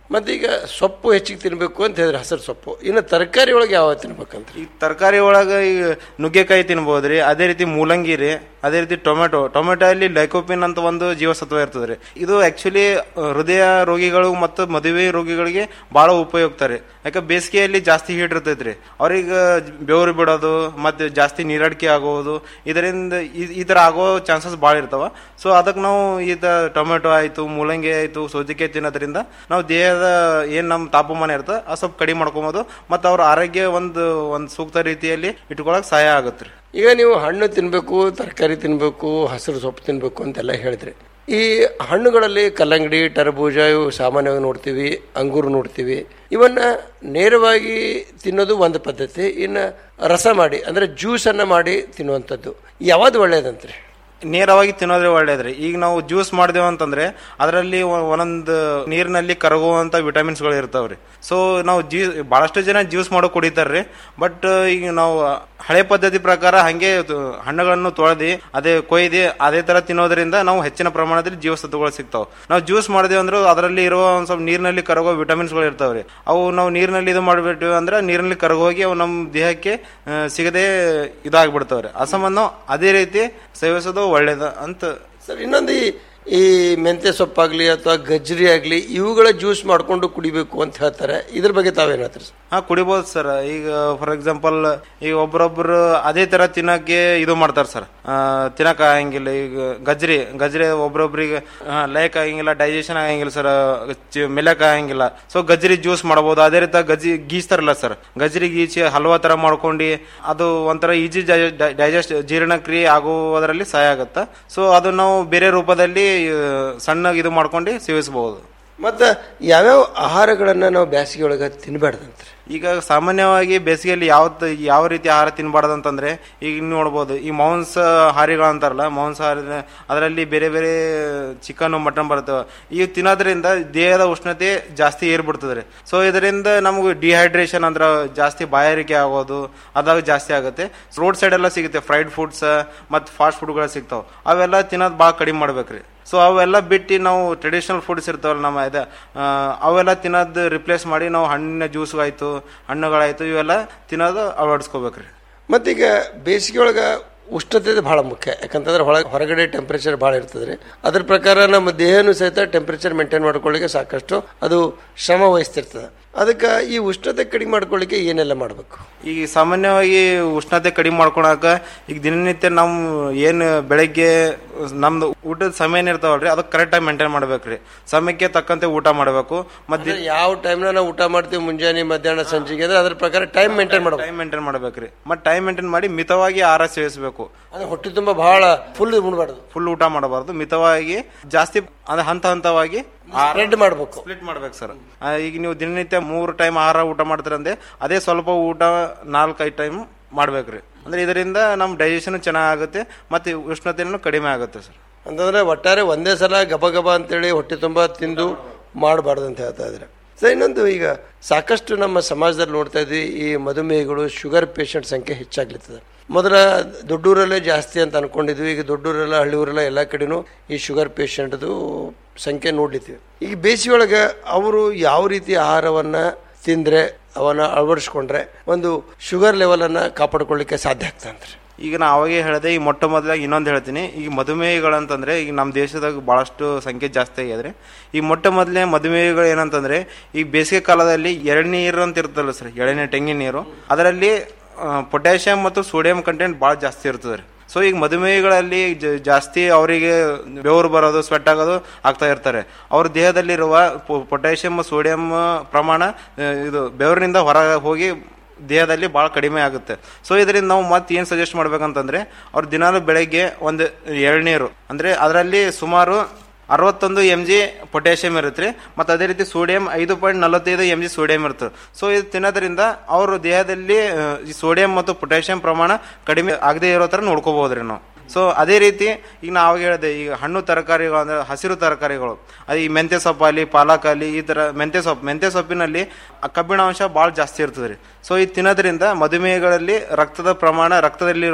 ಮತ್ತೀಗ ಸೊಪ್ಪು ಹೆಚ್ಚಿಗೆ ತಿನ್ನಬೇಕು ಅಂತ ಹೇಳಿದ್ರೆ ಹಸಿರು ಸೊಪ್ಪು ಇನ್ನು ತರಕಾರಿ ಒಳಗೆ ಯಾವ ತಿನ್ಬೇಕಂತ ಈ ತರಕಾರಿ ಒಳಗೆ ಈಗ ನುಗ್ಗೆಕಾಯಿ ತಿನ್ಬೋದ್ರಿ ಅದೇ ರೀತಿ ಮೂಲಂಗಿ ರೀ ಅದೇ ರೀತಿ ಟೊಮೆಟೊ ಟೊಮೆಟೊ ಅಲ್ಲಿ ಲೈಕೋಪಿನ್ ಅಂತ ಒಂದು ಜೀವಸತ್ವ ಇರ್ತದೆ ರೀ ಇದು ಆಕ್ಚುಲಿ ಹೃದಯ ರೋಗಿಗಳು ಮತ್ತು ಮದುವೆ ರೋಗಿಗಳಿಗೆ ಬಹಳ ಉಪಯುಕ್ತ ರೀ ಯಾಕೆ ಬೇಸಿಗೆಯಲ್ಲಿ ಜಾಸ್ತಿ ಹೀಟ್ ಇರ್ತೈತ್ರಿ ಅವ್ರಿಗೆ ಬೆವರು ಬಿಡೋದು ಮತ್ತೆ ಜಾಸ್ತಿ ನೀರಡಿಕೆ ಆಗೋದು ಇದರಿಂದ ಈ- ಈ ತರ ಆಗೋ ಚಾನ್ಸಸ್ ಭಾಳ ಇರ್ತಾವ ಸೊ ಅದಕ್ಕೆ ನಾವು ಈ ತರ ಟೊಮೆಟೊ ಆಯ್ತು ಮೂಲಂಗಿ ಆಯ್ತು ಸೌತೆಕಾಯಿ ತಿನ್ನೋದ್ರಿಂದ ನಾವು ದೇಹದ ಏನ್ ನಮ್ಮ ತಾಪಮಾನ ಇರ್ತದೆ ಅದು ಸ್ವಲ್ಪ ಕಡಿಮೆ ಮಾಡ್ಕೊಬೋದು ಮತ್ತು ಅವ್ರ ಆರೋಗ್ಯ ಒಂದು ಒಂದು ಸೂಕ್ತ ರೀತಿಯಲ್ಲಿ ಇಟ್ಕೊಳಕ್ ಸಹಾಯ ಆಗುತ್ತೆ ಈಗ ನೀವು ಹಣ್ಣು ತಿನ್ನಬೇಕು ತರಕಾರಿ ತಿನ್ನಬೇಕು ಹಸಿರು ಸೊಪ್ಪು ತಿನ್ನಬೇಕು ಅಂತೆಲ್ಲ ಹೇಳಿದ್ರಿ ಈ ಹಣ್ಣುಗಳಲ್ಲಿ ಕಲ್ಲಂಗಡಿ ಟರ್ಬೂಜ ಇವು ಸಾಮಾನ್ಯವಾಗಿ ನೋಡ್ತೀವಿ ಅಂಗೂರು ನೋಡ್ತೀವಿ ಇವನ್ನ ನೇರವಾಗಿ ತಿನ್ನೋದು ಒಂದು ಪದ್ಧತಿ ಇನ್ನು ರಸ ಮಾಡಿ ಅಂದರೆ ಜ್ಯೂಸನ್ನು ಮಾಡಿ ತಿನ್ನುವಂಥದ್ದು ಯಾವುದು ಒಳ್ಳೆಯದಂತ್ರಿ ನೇರವಾಗಿ ತಿನ್ನೋದ್ರೆ ಒಳ್ಳೇದ್ರಿ ಈಗ ನಾವು ಜ್ಯೂಸ್ ಮಾಡಿದೆವು ಅಂತಂದ್ರೆ ಅದರಲ್ಲಿ ಒಂದೊಂದು ನೀರಿನಲ್ಲಿ ಕರಗುವಂತ ವಿಟಮಿನ್ಸ್ ಗಳು ಇರ್ತಾವ್ರಿ ಸೊ ನಾವು ಜ್ಯೂ ಬಹಳಷ್ಟು ಜನ ಜ್ಯೂಸ್ ಮಾಡೋ ಕುಡಿತಾರ್ರಿ ಬಟ್ ಈಗ ನಾವು ಹಳೆ ಪದ್ಧತಿ ಪ್ರಕಾರ ಹಂಗೆ ತು- ಹಣ್ಣುಗಳನ್ನು ತೊಳೆದಿ ಅದೇ ಕೊಯ್ದಿ ಅದೇ ತರ ತಿನ್ನೋದ್ರಿಂದ ನಾವು ಹೆಚ್ಚಿನ ಪ್ರಮಾಣದಲ್ಲಿ ಜೀವಸತ್ವಗಳು ಸಿಗ್ತಾವ ನಾವು ಜ್ಯೂಸ್ ಮಾಡಿದೆವು ಅಂದ್ರೆ ಅದರಲ್ಲಿ ಇರುವ ಒಂದ್ ಸ್ವಲ್ಪ ನೀರಿನಲ್ಲಿ ಕರಗೋ ವಿಟಮಿನ್ಸ್ ಗಳು ಇರ್ತಾವ್ರಿ ಅವು ನಾವು ನೀರಿನಲ್ಲಿ ಇದು ಮಾಡಿಬಿಟ್ಟಿವಿ ಅಂದ್ರೆ ನೀರಿನಲ್ಲಿ ಕರಗೋಗಿ ಅವು ನಮ್ಮ ದೇಹಕ್ಕೆ ಆ, ಸಿಗದೆ ಇದಾಗ್ಬಿಡ್ತಾವ್ರಿ ಆ ಸಂಬಂಧ ನಾವು ಅದೇ ರೀತಿ ಸೇವಿಸೋದು ಒಳ್ಳೇದ ಅಂತ ಸರ್ ಇನ್ನೊಂದು ಈ ಈ ಮೆಂತ್ಯ ಸೊಪ್ಪಾಗ್ಲಿ ಅಥವಾ ಗಜ್ರಿ ಆಗಲಿ ಇವುಗಳ ಜ್ಯೂಸ್ ಮಾಡ್ಕೊಂಡು ಕುಡಿಬೇಕು ಅಂತ ಹೇಳ್ತಾರೆ ಇದ್ರ ಬಗ್ಗೆ ತಾವೇನು ಹೇಳ್ತೀರಿ ಸರ್ ಹಾ ಕುಡಿಬಹುದು ಸರ್ ಈಗ ಫಾರ್ ಎಕ್ಸಾಂಪಲ್ ಈಗ ಒಬ್ರೊಬ್ರು ಅದೇ ತರ ತಿನ್ನಕ್ಕೆ ಇದು ಮಾಡ್ತಾರೆ ಸರ್ ತಿನ್ನಕ್ ಆಗಂಗಿಲ್ಲ ಈಗ ಗಜ್ರಿ ಗಜ್ರಿ ಒಬ್ರೊಬ್ರಿಗೆ ಲೈಕ್ ಆಗಂಗಿಲ್ಲ ಡೈಜೆಷನ್ ಆಗಂಗಿಲ್ಲ ಸರ್ ಮೆಲಕ್ ಆಗಂಗಿಲ್ಲ ಸೊ ಗಜ್ರಿ ಜ್ಯೂಸ್ ಮಾಡಬಹುದು ಅದೇ ರೀತಿ ಗಜ್ರಿ ಗೀಸ್ತಾರಲ್ಲ ಸರ್ ಗಜ್ರಿ ಗೀಚಿ ಹಲ್ವಾ ತರ ಮಾಡ್ಕೊಂಡು ಅದು ಒಂಥರ ಈಜಿ ಡೈಜೆಸ್ಟ್ ಜೀರ್ಣಕ್ರಿಯೆ ಆಗುವುದರಲ್ಲಿ ಸಹಾಯ ಆಗುತ್ತೆ ಸೊ ಅದು ನಾವು ಬೇರೆ ರೂಪದಲ್ಲಿ ಆ, ಸಣ್ಣಗೆ ಇದು ಮಾಡ್ಕೊಂಡು ಸೇವಿಸಬಹುದು ಮತ್ತು ಯಾವ್ಯಾವ ಆಹಾರಗಳನ್ನು ನಾವು ಬೇಸಿಗೆ ಒಳಗೆ ತಿನ್ನಬಾರ್ದಂತ್ರಿ ಈಗ ಸಾಮಾನ್ಯವಾಗಿ ಬೇಸಿಗೆಯಲ್ಲಿ ಯಾವ ಯಾವ ರೀತಿ ಆಹಾರ ತಿನ್ನಬಾರ್ದು ಅಂತಂದ್ರೆ ಈಗ ನೋಡ್ಬೋದು ಈ ಮಾಂಸಾಹಾರಿಗಳು ಅಂತಾರಲ್ಲ ಮಾಂಸಾಹಾರಿ ಅದರಲ್ಲಿ ಬೇರೆ ಬೇರೆ ಚಿಕನ್ ಮಟನ್ ಬರ್ತವೆ ಇವು ತಿನ್ನೋದ್ರಿಂದ ದೇಹದ ಉಷ್ಣತೆ ಜಾಸ್ತಿ ಏರ್ಬಿಡ್ತದೆ ಸೊ ಇದರಿಂದ ನಮಗೆ ಡಿಹೈಡ್ರೇಷನ್ ಅಂದ್ರೆ ಜಾಸ್ತಿ ಬಾಯಾರಿಕೆ ಆಗೋದು ಅದಾಗ ಜಾಸ್ತಿ ಆಗುತ್ತೆ ರೋಡ್ ಸೈಡ್ ಎಲ್ಲ ಸಿಗುತ್ತೆ ಫ್ರೈಡ್ ಫುಡ್ಸ್ ಮತ್ತು ಫಾಸ್ಟ್ ಫುಡ್ಗಳು ಸಿಗ್ತಾವೆ ಅವೆಲ್ಲ ತಿನ್ನೋದು ಭಾಳ ಕಡಿಮೆ ಮಾಡ್ಬೇಕ್ರಿ ಸೊ ಅವೆಲ್ಲ ಬಿಟ್ಟು ನಾವು ಟ್ರೆಡಿಷನಲ್ ಫುಡ್ಸ್ ಇರ್ತಾವಲ್ಲ ನಮ್ಮ ಇದು ಆ, ಅವೆಲ್ಲ ತಿನ್ನೋದು ರಿಪ್ಲೇಸ್ ಮಾಡಿ ನಾವು ಹಣ್ಣಿನ ಜ್ಯೂಸ್ ಆಯ್ತು ಹಣ್ಣುಗಳಾಯ್ತು ಇವೆಲ್ಲ ತಿನ್ನೋದು ಅಳವಡಿಸ್ಕೋಬೇಕ್ರಿ ಮತ್ತೀಗ ಬೇಸಿಗೆ ಒಳಗೆ ಉಷ್ಣತೆ ಬಹಳ ಮುಖ್ಯ ಯಾಕಂತಂದ್ರೆ ಒಳಗೆ ಹೊರಗಡೆ ಟೆಂಪರೇಚರ್ ಭಾಳ ಇರ್ತದೆ ಅದ್ರ ಪ್ರಕಾರ ನಮ್ಮ ದೇಹನೂ ಸಹಿತ ಟೆಂಪರೇಚರ್ ಮೇಂಟೈನ್ ಮಾಡ್ಕೊಳ್ಳಿಕ್ಕೆ ಸಾಕಷ್ಟು ಅದು ಶ್ರಮ ವಹಿಸ್ತಿರ್ತದೆ ಅದಕ್ಕೆ ಈ ಉಷ್ಣತೆ ಕಡಿಮೆ ಮಾಡ್ಕೊಳ್ಳಿಕ್ಕೆ ಏನೆಲ್ಲ ಮಾಡಬೇಕು ಈಗ ಸಾಮಾನ್ಯವಾಗಿ ಉಷ್ಣತೆ ಕಡಿಮೆ ಮಾಡ್ಕೊಳಕ ಈಗ ದಿನನಿತ್ಯ ನಾವು ಏನು ಬೆಳಗ್ಗೆ ನಮ್ದು ಊಟದ ಸಮಯ ಇರ್ತಾವಲ್ರಿ ಅದಕ್ಕೆ ಕರೆಕ್ಟಾಗಿ ಮೇಂಟೈನ್ ಮಾಡ್ಬೇಕ್ರಿ ಸಮಯಕ್ಕೆ ತಕ್ಕಂತೆ ಊಟ ಮಾಡಬೇಕು ಮತ್ತೆ ಅಂದ್ರೆ ಯಾವ ಟೈಮ್ನ ನಾವು ಊಟ ಮಾಡ್ತೀವಿ ಮುಂಜಾನೆ ಮಧ್ಯಾಹ್ನ ಸಂಜೆಗೆ ಅಂದ್ರೆ ಅದ್ರ ಪ್ರಕಾರ ಟೈಮ್ ಮೇಂಟೈನ್ ಮಾಡಬೇಕು ಟೈಮ್ ಮೇಂಟೈನ್ ಮಾಡ್ಬೇಕ್ರಿ ಮತ್ತೆ ಟೈಮ್ ಮೇಂಟೈನ್ ಮಾಡಿ ಮಿತವಾಗಿ ಆಹಾರ ಸೇವಿಸಬೇಕು ಅಂದ್ರೆ ಹೊಟ್ಟೆ ತುಂಬ ಬಹಳ ಫುಲ್ ಉಣ್ಬಾರ್ದು ಫುಲ್ ಊಟ ಮಾಡಬಾರ್ದು ಮಿತವಾಗಿ ಜಾಸ್ತಿ ಅಂದ್ರೆ ಹಂತ ಹಂತವಾಗಿ ಸ್ಪ್ರೆಡ್ ಮಾಡ್ಬೇಕು ಸ್ಪ್ಲಿಟ್ ಮಾಡ್ಬೇಕು ಸರ್ ಈಗ ನೀವು ದಿನನಿತ್ಯ ಮೂರು ಟೈಮ್ ಆಹಾರ ಊಟ ಮಾಡ್ತೀರಂದ್ರೆ ಅದೇ ಸ್ವಲ್ಪ ಊಟ ನಾಲ್ಕೈದು ಟೈಮ್ ಮಾಡ್ಬೇಕ್ರಿ ಅಂದ್ರೆ ಇದರಿಂದ ನಮ್ಮ ಡೈಜೆಷನ್ ಚೆನ್ನಾಗುತ್ತೆ ಮತ್ತೆ ಉಷ್ಣತೆನೂ ಕಡಿಮೆ ಆಗುತ್ತೆ ಸರ್ ಅಂತಂದ್ರೆ ಒಟ್ಟಾರೆ ಒಂದೇ ಸಲ ಗಬ ಗಬ ಅಂತೇಳಿ ಹೊಟ್ಟೆ ತುಂಬ ತಿಂದು ಮಾಡಬಾರ್ದು ಅಂತ ಹೇಳ್ತಾ ಇದ್ರೆ ಸರ್ ಇನ್ನೊಂದು ಈಗ ಸಾಕಷ್ಟು ನಮ್ಮ ಸಮಾಜದಲ್ಲಿ ನೋಡ್ತಾ ಇದ್ವಿ ಈ ಮಧುಮೇಹಗಳು ಶುಗರ್ ಪೇಷಂಟ್ ಸಂಖ್ಯೆ ಹೆಚ್ಚಾಗ್ಲಿರ್ತದೆ ಮೊದಲ ದೊಡ್ಡೂರಲ್ಲೇ ಜಾಸ್ತಿ ಅಂತ ಅನ್ಕೊಂಡಿದ್ವಿ ಈಗ ದೊಡ್ಡೂರೆಲ್ಲ ಹಳ್ಳಿಯೂರೆಲ್ಲ ಎಲ್ಲ ಕಡೆನೂ ಈ ಶುಗರ್ ಪೇಷಂಟ್ದು ಸಂಖ್ಯೆ ನೋಡ್ಲಿತ್ತೀವಿ ಈಗ ಬೇಸಿಗೆಯೊಳಗೆ ಅವರು ಯಾವ ರೀತಿ ಆಹಾರವನ್ನ ತಿಂದ್ರೆ ಅವನ್ನ ಅಳವಡಿಸ್ಕೊಂಡ್ರೆ ಒಂದು ಶುಗರ್ ಲೆವೆಲನ್ನು ಕಾಪಾಡ್ಕೊಳ್ಳಿಕ್ಕೆ ಸಾಧ್ಯ ಆಗ್ತಂತ್ರಿ ಈಗ ನಾ ಅವಾಗೇ ಹೇಳಿದೆ ಈ ಮೊಟ್ಟ ಮೊದಲಾಗಿ ಇನ್ನೊಂದು ಹೇಳ್ತೀನಿ ಈಗ ಮಧುಮೇಹಗಳಂತಂದ್ರೆ ಈಗ ನಮ್ಮ ದೇಶದಾಗ ಬಹಳಷ್ಟು ಸಂಖ್ಯೆ ಜಾಸ್ತಿ ಆಗ್ಯದ್ರಿ ಈ ಮೊಟ್ಟ ಮೊದಲನೇ ಮಧುಮೇಹಗಳು ಏನಂತಂದ್ರೆ ಈ ಬೇಸಿಗೆ ಕಾಲದಲ್ಲಿ ಎಳನೀರು ಅಂತ ಇರ್ತಲ್ಲ ಸರ್ ಎಳೆನೀರು ತೆಂಗಿನ ನೀರು ಅದರಲ್ಲಿ ಪೊಟ್ಯಾಷಿಯಂ ಮತ್ತು ಸೋಡಿಯಂ ಕಂಟೆಂಟ್ ಭಾಳ ಜಾಸ್ತಿ ಇರ್ತದೆ ರೀ ಸೊ ಈಗ ಮಧುಮೇಹಗಳಲ್ಲಿ ಜ- ಜಾಸ್ತಿ ಅವರಿಗೆ ಬೆವರು ಬರೋದು ಸ್ವೆಟ್ ಆಗೋದು ಆಗ್ತಾ ಇರ್ತಾರೆ ಅವ್ರ ದೇಹದಲ್ಲಿರುವ ಪೊಟ್ಯಾಷಿಯಂ ಸೋಡಿಯಂ ಪ್ರಮಾಣ ಆ, ಇದು ಬೆವರಿನಿಂದ ಹೊರ ಹೋಗಿ ದೇಹದಲ್ಲಿ ಭಾಳ ಕಡಿಮೆ ಆಗುತ್ತೆ ಸೊ ಇದರಿಂದ ನಾವು ಮತ್ತೆ ಏನು ಸಜೆಸ್ಟ್ ಮಾಡ್ಬೇಕಂತಂದ್ರೆ ಅವ್ರು ದಿನಾಲು ಬೆಳಗ್ಗೆ ಒಂದು ಎಳ್ನೀರು ಅಂದ್ರೆ ಅದರಲ್ಲಿ ಸುಮಾರು ಅರವತ್ತೊಂದು ಎಮ್ ಜಿ ಪೊಟ್ಯಾಷಿಯಂ ಇರುತ್ತೆ ಮತ್ತು ಅದೇ ರೀತಿ ಸೋಡಿಯಂ ಐದು ಪಾಯಿಂಟ್ ನಲವತ್ತೈದು ಎಮ್ ಜಿ ಸೋಡಿಯಂ ಇರುತ್ತೆ ಸೊ ಇದು ತಿನ್ನೋದ್ರಿಂದ ಅವ್ರ ದೇಹದಲ್ಲಿ ಆ, ಈ ಸೋಡಿಯಂ ಮತ್ತು ಪೊಟ್ಯಾಷಿಯಂ ಪ್ರಮಾಣ ಕಡಿಮೆ ಆಗದೆ ಇರೋ ಥರ ನೋಡ್ಕೋಬಹುದ್ರಿ ನಾವು ಸೊ ಅದೇ ರೀತಿ ಈಗ ನಾವು ಅವಾಗ ಹೇಳಿದೆ ಈಗ ಹಣ್ಣು ತರಕಾರಿಗಳು ಅಂದ್ರೆ ಹಸಿರು ತರಕಾರಿಗಳು ಅದು ಈ ಮೆಂತ್ಯ ಸೊಪ್ಪಲ್ಲಿ ಪಾಲಕ್ ಅಲ್ಲಿ ಈ ತರ ಮೆಂತ್ಯ ಸೊಪ್ಪು ಮೆಂತ್ಯ ಸೊಪ್ಪಿನಲ್ಲಿ ಆ ಕಬ್ಬಿಣಾಂಶ ಭಾಳ ಜಾಸ್ತಿ ಇರ್ತದೆ ರೀ ಸೊ ಇದು ತಿನ್ನೋದ್ರಿಂದ ಮಧುಮೇಹಗಳಲ್ಲಿ ರಕ್ತದ ಪ್ರಮಾಣ ರಕ್ತದಲ್ಲಿರುವ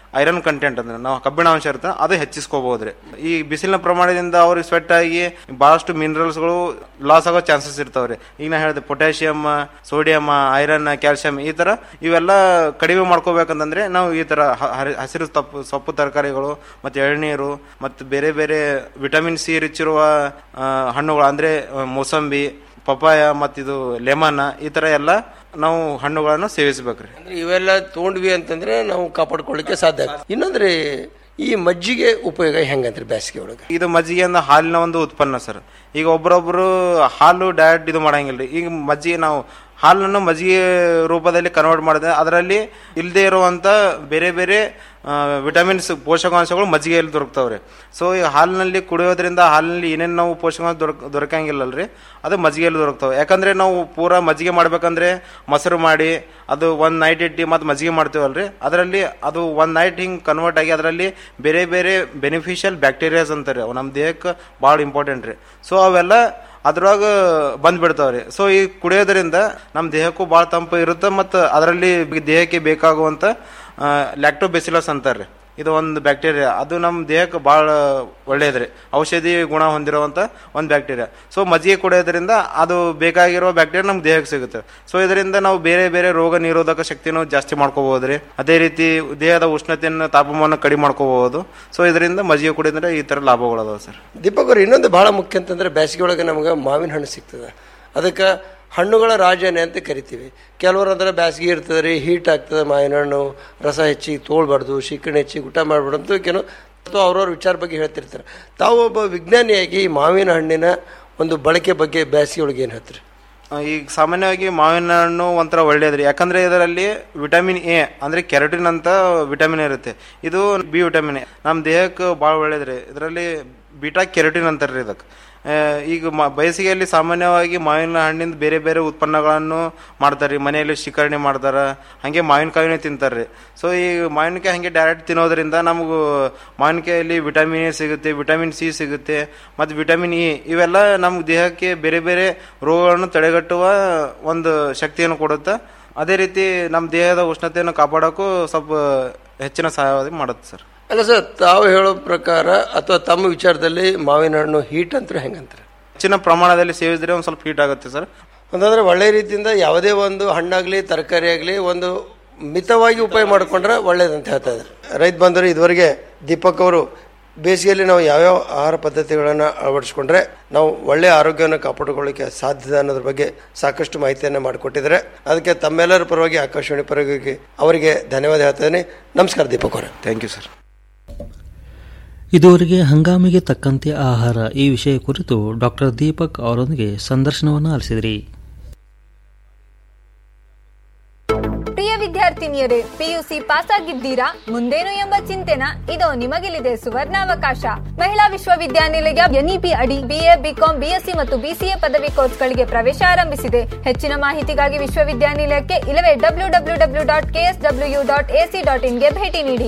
ಐರನ್ ಕಂಟೆಂಟ್ ಅಂದ್ರೆ ನಾವು ಕಬ್ಬಿಣಾಂಶ ಇರುತ್ತೆ ಅದು ಹೆಚ್ಚಿಸ್ಕೋಬಹುದ್ರಿ ಈ ಬಿಸಿಲಿನ ಪ್ರಮಾಣದಿಂದ ಅವ್ರಿಗೆ ಸ್ವೆಟ್ ಆಗಿ ಬಹಳಷ್ಟು ಮಿನರಲ್ಸ್ಗಳು ಲಾಸ್ ಆಗೋ ಚಾನ್ಸಸ್ ಇರ್ತಾವ್ರಿ ಈಗ ನಾ ಹೇಳಿದೆ ಪೊಟ್ಯಾಷಿಯಮ್ ಸೋಡಿಯಂ ಐರನ್ ಕ್ಯಾಲ್ಸಿಯಂ ಈ ತರ ಇವೆಲ್ಲ ಕಡಿಮೆ ಮಾಡ್ಕೋಬೇಕಂತಂದ್ರೆ ನಾವು ಈ ತರ ಹ- ಹರಿ- ಹಸಿರು ಸೊಪ್ಪು ಸೊಪ್ಪು ತರಕಾರಿಗಳು ಮತ್ತೆ ಎಳ್ನೀರು ಮತ್ತೆ ಬೇರೆ ಬೇರೆ ವಿಟಮಿನ್ ಸಿ ರಿಚ್ ಇರುವ ಆ, ಹಣ್ಣುಗಳು ಅಂದ್ರೆ ಆ, ಮೋಸಂಬಿ ಪಪಾಯ ಮತ್ತಿದು ಲೆಮನ್ ಈ ತರ ಎಲ್ಲ ನಾವು ಹಣ್ಣುಗಳನ್ನು ಸೇವಿಸಬೇಕ್ರಿ ಅಂದ್ರೆ ಇವೆಲ್ಲ ತೊಗೊಂಡ್ವಿ ಅಂತಂದ್ರೆ ನಾವು ಕಾಪಾಡ್ಕೊಳ್ಳಿಕ್ಕೆ ಸಾಧ್ಯ ಆಗ್ತದೆ ಇನ್ನೊಂದ್ರೆ ಈ ಮಜ್ಜಿಗೆ ಉಪಯೋಗ ಹೆಂಗಂತ್ರಿ ಬೇಸಿಗೆ ಒಳಗೆ ಇದು ಮಜ್ಜಿಗೆ ಅಂದ್ರೆ ಹಾಲಿನ ಒಂದು ಉತ್ಪನ್ನ ಸರ್ ಈಗ ಒಬ್ಬರೊಬ್ರು ಹಾಲು ಡೈರೆಕ್ಟ್ ಇದು ಮಾಡಂಗಿಲ್ರಿ ಈಗ ಮಜ್ಜಿಗೆ ನಾವು ಹಾಲನ್ನು ಮಜ್ಜಿಗೆ ರೂಪದಲ್ಲಿ ಕನ್ವರ್ಟ್ ಮಾಡಿದ್ರೆ ಅದರಲ್ಲಿ ಇಲ್ಲದೆ ಇರುವಂತ ಬೇರೆ ಬೇರೆ ವಿಟಮಿನ್ಸ್ ಪೋಷಕಾಂಶಗಳು ಮಜ್ಜಿಗೆಯಲ್ಲಿ ದೊರಕ್ತಾವ್ರಿ ಸೊ ಈ ಹಾಲಿನಲ್ಲಿ ಕುಡಿಯೋದ್ರಿಂದ ಹಾಲಿನಲ್ಲಿ ಏನೇನು ನಾವು ಪೋಷಕಾಂಶ ದೊರಕ ದೊರಕಂಗಿಲ್ಲಲ್ರಿ ಅದು ಮಜ್ಜಿಗೆಯಲ್ಲಿ ದೊರಕ್ತಾವೆ ಯಾಕಂದ್ರೆ ನಾವು ಪೂರಾ ಮಜ್ಜಿಗೆ ಮಾಡ್ಬೇಕಂದ್ರೆ ಮೊಸರು ಮಾಡಿ ಅದು ಒಂದ್ ನೈಟ್ ಇಟ್ಟು ಮತ್ತೆ ಮಜ್ಜಿಗೆ ಮಾಡ್ತೀವಲ್ರಿ ಅದರಲ್ಲಿ ಅದು ಒಂದ್ ನೈಟ್ ಹಿಂಗ್ ಕನ್ವರ್ಟ್ ಆಗಿ ಅದರಲ್ಲಿ ಬೇರೆ ಬೇರೆ ಬೆನಿಫಿಷಿಯಲ್ ಬ್ಯಾಕ್ಟೀರಿಯಾಸ್ ಅಂತಾರೆ ಅವು ನಮ್ಮ ದೇಹಕ್ಕೆ ಭಾಳ ಇಂಪಾರ್ಟೆಂಟ್ ರೀ ಸೊ ಅವೆಲ್ಲ ಅದ್ರೊಳಗ ಬಂದ್ಬಿಡ್ತಾವ್ರಿ ಸೊ ಈ ಕುಡಿಯೋದ್ರಿಂದ ನಮ್ಮ ದೇಹಕ್ಕೂ ಭಾಳ ತಂಪು ಇರುತ್ತೆ ಮತ್ತು ಅದರಲ್ಲಿ ದೇಹಕ್ಕೆ ಬೇಕಾಗುವಂತ ಲ್ಯಾಕ್ಟೋಬೆಸಿಲಸ್ ಅಂತಾರ್ರಿ ಇದು ಒಂದು ಬ್ಯಾಕ್ಟೀರಿಯಾ ಅದು ನಮ್ಮ ದೇಹಕ್ಕೆ ಭಾಳ ಒಳ್ಳೇದ್ರಿ ಔಷಧಿ ಗುಣ ಹೊಂದಿರುವಂತ ಒಂದು ಬ್ಯಾಕ್ಟೀರಿಯಾ ಸೊ ಮಜ್ಜಿಗೆ ಕುಡಿಯೋದ್ರಿಂದ ಅದು ಬೇಕಾಗಿರೋ ಬ್ಯಾಕ್ಟೀರಿಯಾ ನಮ್ಮ ದೇಹಕ್ಕೆ ಸಿಗುತ್ತೆ ಸೊ ಇದರಿಂದ ನಾವು ಬೇರೆ ಬೇರೆ ರೋಗ ನಿರೋಧಕ ಶಕ್ತಿನೂ ಜಾಸ್ತಿ ಮಾಡ್ಕೋಬಹುದ್ರಿ ಅದೇ ರೀತಿ ದೇಹದ ಉಷ್ಣತೆಯನ್ನು ತಾಪಮಾನ ಕಡಿಮೆ ಮಾಡ್ಕೋಬಹುದು ಸೊ ಇದರಿಂದ ಮಜ್ಜಿಗೆ ಕುಡಿಯೋದ್ರೆ ಈ ತರ ಲಾಭಗಳು ಅದಾವ ಸರ್ ದೀಪಕ್ ಅವ್ರು ಇನ್ನೊಂದು ಬಹಳ ಮುಖ್ಯ ಅಂತಂದ್ರೆ ಬೇಸಿಗೆ ಒಳಗೆ ನಮ್ಗೆ ಮಾವಿನ ಹಣ್ಣು ಸಿಗ್ತದೆ ಅದಕ್ಕೆ ಹಣ್ಣುಗಳ ರಾಜನೇ ಅಂತ ಕರಿತೀವಿ ಕೆಲವರು ಅಂದ್ರೆ ಬೇಸಿಗೆ ಇರ್ತದೆ ರೀ ಹೀಟ್ ಆಗ್ತದೆ ಮಾವಿನ ಹಣ್ಣು ರಸ ಹೆಚ್ಚಿಗೆ ತೋಳ್ಬಾರ್ದು ಶಿಕಣೆ ಹೆಚ್ಚಿಗೆ ಊಟ ಮಾಡ್ಬಾರ್ದು ಅಂತ ಏನೋ ಅಥವಾ ಅವ್ರವ್ರ ವಿಚಾರ ಬಗ್ಗೆ ಹೇಳ್ತಿರ್ತಾರೆ ತಾವು ಒಬ್ಬ ವಿಜ್ಞಾನಿಯಾಗಿ ಈ ಮಾವಿನ ಹಣ್ಣಿನ ಒಂದು ಬಳಕೆ ಬಗ್ಗೆ ಬೇಸಿಗೆ ಒಳಗೆ ಏನು ಹೇಳ್ತೀರಿ ಆ, ಈಗ ಸಾಮಾನ್ಯವಾಗಿ ಮಾವಿನ ಹಣ್ಣು ಒಂಥರ ಒಳ್ಳೇದ್ರಿ ಯಾಕಂದ್ರೆ ಇದರಲ್ಲಿ ವಿಟಮಿನ್ ಎ ಅಂದ್ರೆ ಕೆರಟಿನ್ ಅಂತ ವಿಟಮಿನ್ ಇರುತ್ತೆ ಇದು ಬಿ ವಿಟಮಿನ್ ನಮ್ಮ ದೇಹಕ್ಕೆ ಭಾಳ ಒಳ್ಳೇದ್ರಿ ಇದರಲ್ಲಿ ಬೀಟಾ ಕೆರಟಿನ್ ಅಂತಾರ್ರಿ ಇದಕ್ಕೆ ಆ, ಈಗ ಮ- ಬೇಸಿಗೆಯಲ್ಲಿ ಸಾಮಾನ್ಯವಾಗಿ ಮಾವಿನ ಹಣ್ಣಿಂದ ಬೇರೆ ಬೇರೆ ಉತ್ಪನ್ನಗಳನ್ನು ಮಾಡ್ತಾರೆ ಮನೆಯಲ್ಲಿ ಶಿಕರಣೆ ಮಾಡ್ತಾರ ಹಾಗೆ ಮಾವಿನಕಾಯಿನೇ ತಿಂತಾರ್ರಿ ಸೊ ಈ ಮಾವಿನಕಾಯಿ ಹಾಗೆ ಡೈರೆಕ್ಟ್ ತಿನ್ನೋದ್ರಿಂದ ನಮಗೂ ಮಾವಿನಕಾಯಲ್ಲಿ ವಿಟಮಿನ್ ಎ ಸಿಗುತ್ತೆ ವಿಟಮಿನ್ ಸಿ ಸಿಗುತ್ತೆ ಮತ್ತು ವಿಟಮಿನ್ ಇ ಇವೆಲ್ಲ ನಮ್ಮ ದೇಹಕ್ಕೆ ಬೇರೆ ಬೇರೆ ರೋಗಗಳನ್ನು ತಡೆಗಟ್ಟುವ ಒಂದು ಶಕ್ತಿಯನ್ನು ಕೊಡುತ್ತೆ ಅದೇ ರೀತಿ ನಮ್ಮ ದೇಹದ ಉಷ್ಣತೆಯನ್ನು ಕಾಪಾಡೋಕ್ಕೂ ಸ್ವಲ್ಪ ಹೆಚ್ಚಿನ ಸಹಾಯ ಮಾಡುತ್ತೆ ಸರ್ ಅಲ್ಲ ಸರ್ ತಾವು ಹೇಳೋ ಪ್ರಕಾರ ಅಥವಾ ತಮ್ಮ ವಿಚಾರದಲ್ಲಿ ಮಾವಿನ ಹಣ್ಣು ಹೀಟ್ ಅಂತ ಹೆಂಗಂತಾರೆ ಹೆಚ್ಚಿನ ಪ್ರಮಾಣದಲ್ಲಿ ಸೇವಿಸಿದ್ರೆ ಒಂದು ಸ್ವಲ್ಪ ಹೀಟ್ ಆಗುತ್ತೆ ಸರ್ ಅಂತಂದ್ರೆ ಒಳ್ಳೆ ರೀತಿಯಿಂದ ಯಾವುದೇ ಒಂದು ಹಣ್ಣಾಗ್ಲಿ ತರಕಾರಿ ಆಗಲಿ ಒಂದು ಮಿತವಾಗಿ ಉಪಯೋಗ ಮಾಡಿಕೊಂಡ್ರೆ ಒಳ್ಳೇದಂತ ಹೇಳ್ತಾ ಇದ್ದಾರೆ ರೈತ ಬಂದರು ಇದುವರೆಗೆ ದೀಪಕ್ ಅವರು ಬೇಸಿಗೆಯಲ್ಲಿ ನಾವು ಯಾವ್ಯಾವ ಆಹಾರ ಪದ್ಧತಿಗಳನ್ನು ಅಳವಡಿಸ್ಕೊಂಡ್ರೆ ನಾವು ಒಳ್ಳೆಯ ಆರೋಗ್ಯವನ್ನು ಕಾಪಾಡಿಕೊಳ್ಳಿಕ್ಕೆ ಸಾಧ್ಯದ ಅನ್ನೋದ್ರ ಬಗ್ಗೆ ಸಾಕಷ್ಟು ಮಾಹಿತಿಯನ್ನು ಮಾಡಿಕೊಟ್ಟಿದ್ದಾರೆ ಅದಕ್ಕೆ ತಮ್ಮೆಲ್ಲರ ಪರವಾಗಿ ಆಕಾಶವಾಣಿ ಪರವಾಗಿ ಅವರಿಗೆ ಧನ್ಯವಾದ ಹೇಳ್ತೇನೆ ನಮಸ್ಕಾರ ದೀಪಕ್ ಅವರೇ ಥ್ಯಾಂಕ್ ಯು ಸರ್ ಇದುವರೆಗೆ ಹಂಗಾಮಿಗೆ ತಕ್ಕಂತೆ ಆಹಾರ ಈ ವಿಷಯ ಕುರಿತು ಡಾಕ್ಟರ್ ದೀಪಕ್ ಅವರೊಂದಿಗೆ ಸಂದರ್ಶನವನ್ನು ಆಲಿಸಿದ್ರಿ ಪ್ರಿಯ ವಿದ್ಯಾರ್ಥಿನಿಯರೇ ಪಿಯುಸಿ ಪಾಸ್ ಆಗಿದ್ದೀರಾ ಮುಂದೇನು ಎಂಬ ಚಿಂತೆನ ಇದೋ ನಿಮಗಿಲಿದೆ ಸುವರ್ಣಾವಕಾಶ ಮಹಿಳಾ ವಿಶ್ವವಿದ್ಯಾನಿಲಯ ಎನ್ಇಪಿ ಅಡಿ ಬಿಎ ಬಿಕಾಂ ಬಿಎಸ್ಸಿ ಮತ್ತು ಬಿಸಿಎ ಪದವಿ ಕೋರ್ಸ್ಗಳಿಗೆ ಪ್ರವೇಶ ಆರಂಭಿಸಿದೆ ಹೆಚ್ಚಿನ ಮಾಹಿತಿಗಾಗಿ ವಿಶ್ವವಿದ್ಯಾನಿಲಯಕ್ಕೆ ಇಲ್ಲವೇ W W W dot KSW dot AC dot ಇನ್ಗೆ ಭೇಟಿ ನೀಡಿ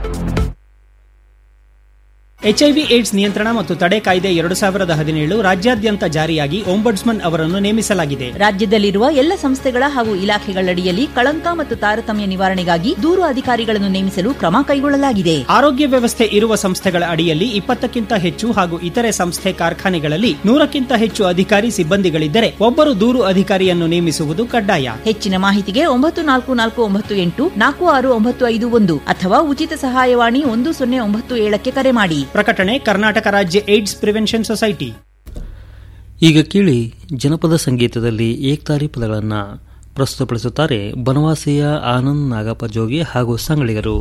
ಎಚ್ಐವಿ ಏಡ್ಸ್ ನಿಯಂತ್ರಣ ಮತ್ತು ತಡೆ ಕಾಯ್ದೆ ಎರಡು ಸಾವಿರದ ಹದಿನೇಳು ರಾಜ್ಯಾದ್ಯಂತ ಜಾರಿಯಾಗಿ ಓಂಬಡ್ಸ್ಮನ್ ಅವರನ್ನು ನೇಮಿಸಲಾಗಿದೆ ರಾಜ್ಯದಲ್ಲಿರುವ ಎಲ್ಲ ಸಂಸ್ಥೆಗಳ ಹಾಗೂ ಇಲಾಖೆಗಳಡಿಯಲ್ಲಿ ಕಳಂಕ ಮತ್ತು ತಾರತಮ್ಯ ನಿವಾರಣೆಗಾಗಿ ದೂರು ಅಧಿಕಾರಿಗಳನ್ನು ನೇಮಿಸಲು ಕ್ರಮ ಕೈಗೊಳ್ಳಲಾಗಿದೆ ಆರೋಗ್ಯ ವ್ಯವಸ್ಥೆ ಇರುವ ಸಂಸ್ಥೆಗಳ ಅಡಿಯಲ್ಲಿ ಇಪ್ಪತ್ತಕ್ಕಿಂತ ಹೆಚ್ಚು ಹಾಗೂ ಇತರೆ ಸಂಸ್ಥೆ ಕಾರ್ಖಾನೆಗಳಲ್ಲಿ ನೂರಕ್ಕಿಂತ ಹೆಚ್ಚು ಅಧಿಕಾರಿ ಸಿಬ್ಬಂದಿಗಳಿದ್ದರೆ ಒಬ್ಬರು ದೂರು ಅಧಿಕಾರಿಯನ್ನು ನೇಮಿಸುವುದು ಕಡ್ಡಾಯ ಹೆಚ್ಚಿನ ಮಾಹಿತಿಗೆ ಒಂಬತ್ತು ನಾಲ್ಕು ನಾಲ್ಕು ಒಂಬತ್ತು ಎಂಟು ನಾಲ್ಕು ಆರು ಒಂಬತ್ತು ಐದು ಒಂದು ಅಥವಾ ಉಚಿತ ಸಹಾಯವಾಣಿ ಒಂದು ಸೊನ್ನೆ ಒಂಬತ್ತು ಏಳಕ್ಕೆ ಕರೆ ಮಾಡಿ ಪ್ರಕಟಣೆ ಕರ್ನಾಟಕ ರಾಜ್ಯ ಏಡ್ಸ್ ಪ್ರಿವೆನ್ಷನ್ ಸೊಸೈಟಿ ಈಗ ಕೇಳಿ ಜನಪದ ಸಂಗೀತದಲ್ಲಿ ಏಕ್ತಾರಿ ಪದಗಳನ್ನು ಪ್ರಸ್ತುತಪಡಿಸುತ್ತಾರೆ ಬನವಾಸಿಯ ಆನಂದ್ ನಾಗಪ್ಪ ಜೋಗಿ ಹಾಗೂ ಸಂಗಳಿಗರು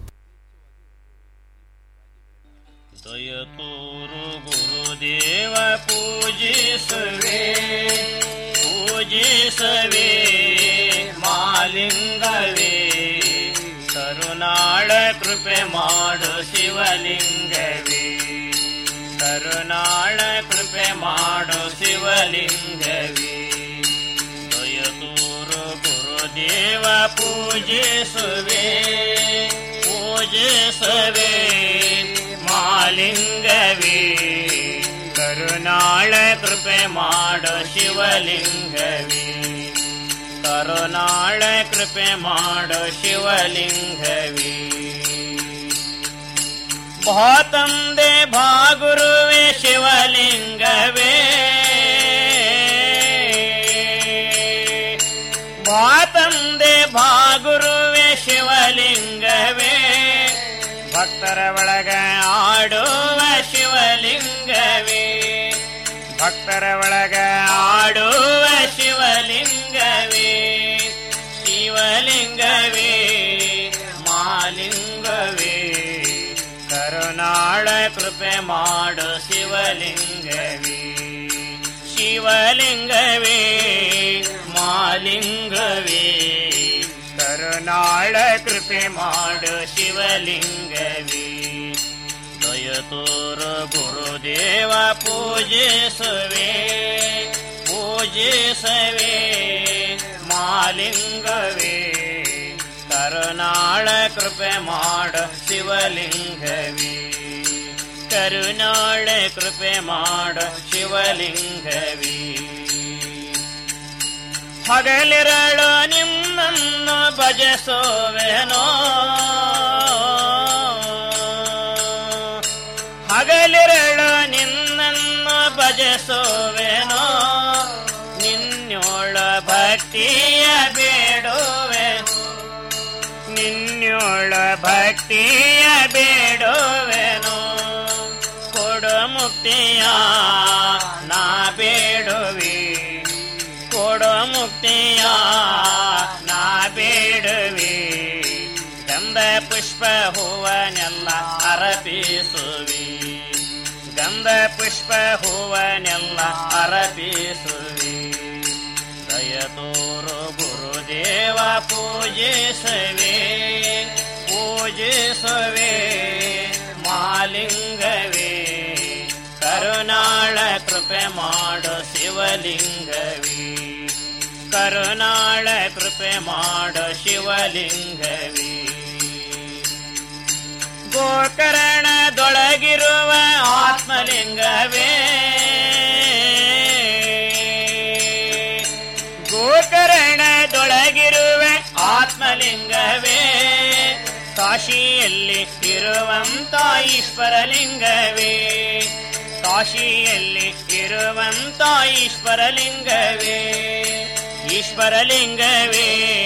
ದೇವ ಪೂಜಿಸುವೆ ಪೂಜಿಸುವೆ ಮಾಲಿಂಗವೇ ಕರುನಾಳ ಕೃಪೆ ಮಾಡು ಶಿವಲಿಂಗವೇ ಕರುನಾಳ ಕೃಪೆ ಮಾಡು ಶಿವಲಿಂಗವೇ ದಯತೂರು ಗುರುದೇವ ಪೂಜಿಸುವೆ ಪೂಜಿಸುವೆ ಮಾಲಿಂಗವೇ ಕರುನಾಳ ಕೃಪೆ ಮಾಡು ಶಿವಲಿಂಗವೇ ಕರುನಾಳ ಕೃಪೆ ಮಾಡು ಶಿವಲಿಂಗವೇ ಭಾತಂದೆ ಭಾಗುರುವೆ ಶಿವಲಿಂಗವೇ ಭಾತಂದೆ ಭಾಗುರುವೆ ಶಿವಲಿಂಗವೇ ಭಕ್ತರ ಒಳಗ ಆಡುವ ಶಿವಲಿಂಗವೇ ಭಕ್ತರ ಒಳಗ ಆಡುವ ಶಿವಲಿಂಗವೇ ಶಿವಲಿಂಗವೇ ಮಾಲಿಂಗವೇ ಕರುನಾಳ ಕೃಪೆ ಮಾಡು ಶಿವಲಿಂಗವೇ ಶಿವಲಿಂಗವೇ ಮಾಲಿಂಗವೇ ಕರುನಾಳ ಕೃಪೆ ಮಾಡು ಶಿವಲಿಂಗವೇ ದಯತೋರು ಗುರುದೇವ ಪೂಜಿಸುವೆ ಪೂಜಿಸವೆ ಮಾಲಿಂಗವೇ ಕರುನಾಳ ಕೃಪೆ ಮಾಡ ಶಿವಲಿಂಗವೇ ಕರುನಾಳ ಕೃಪೆ ಮಾಡ ಶಿವಲಿಂಗವೇ ಹಗಲಿರಳು ನಿಮ್ಮನ್ನು ಭಜಸುವೆನೋ ಹಗಲಿರಳು ನಿನ್ನನ್ನು ಭಜಸುವೆನೋ ನಿನ್ನೋಳ ಭಕ್ತಿಯ ಬೇಡುವೆ ನಿನ್ನೋಳ ಭಕ್ತಿಯ ಬೇಡುವೆನೋ ಕೊಡು ಮುಕ್ತಿಯ ನಾ ಬೇಡುವೆ ಕೊಡು ಮುಕ್ತಿಯ ನಾ ಬೇಡುವೆ ಗಂಧ ಪುಷ್ಪ ಹೂವನೆಲ್ಲ ಅರಪಿಸುವಿ ಗಂಧ ಪುಷ್ಪ ಹೂವನೆಲ್ಲ ಅರಪಿಸುವಿ ದಯತೋರು ಗುರುದೇವ ಪೂಜಿಸುವೆ ಪೂಜಿಸುವೆ ಮಾಲಿಂಗವೇ ಕರುನಾಳ ಕೃಪೆ ಮಾಡು ಶಿವಲಿಂಗವೇ ಕರುನಾಳ ಕೃಪೆ ಮಾಡು ಶಿವಲಿಂಗವೇ ಗೋಕರ್ಣದೊಳಗಿರುವ ಆತ್ಮಲಿಂಗವೇ ಗೋಕರ್ಣದೊಳಗಿರುವ ಆತ್ಮಲಿಂಗವೇ ಕಾಶಿಯಲ್ಲಿ ಇರುವಂತ ಈಶ್ವರಲಿಂಗವೇ ಕಾಶಿಯಲ್ಲಿ ಇರುವಂತ ಈಶ್ವರಲಿಂಗವೇ ಈಶ್ವರಲಿಂಗವೇ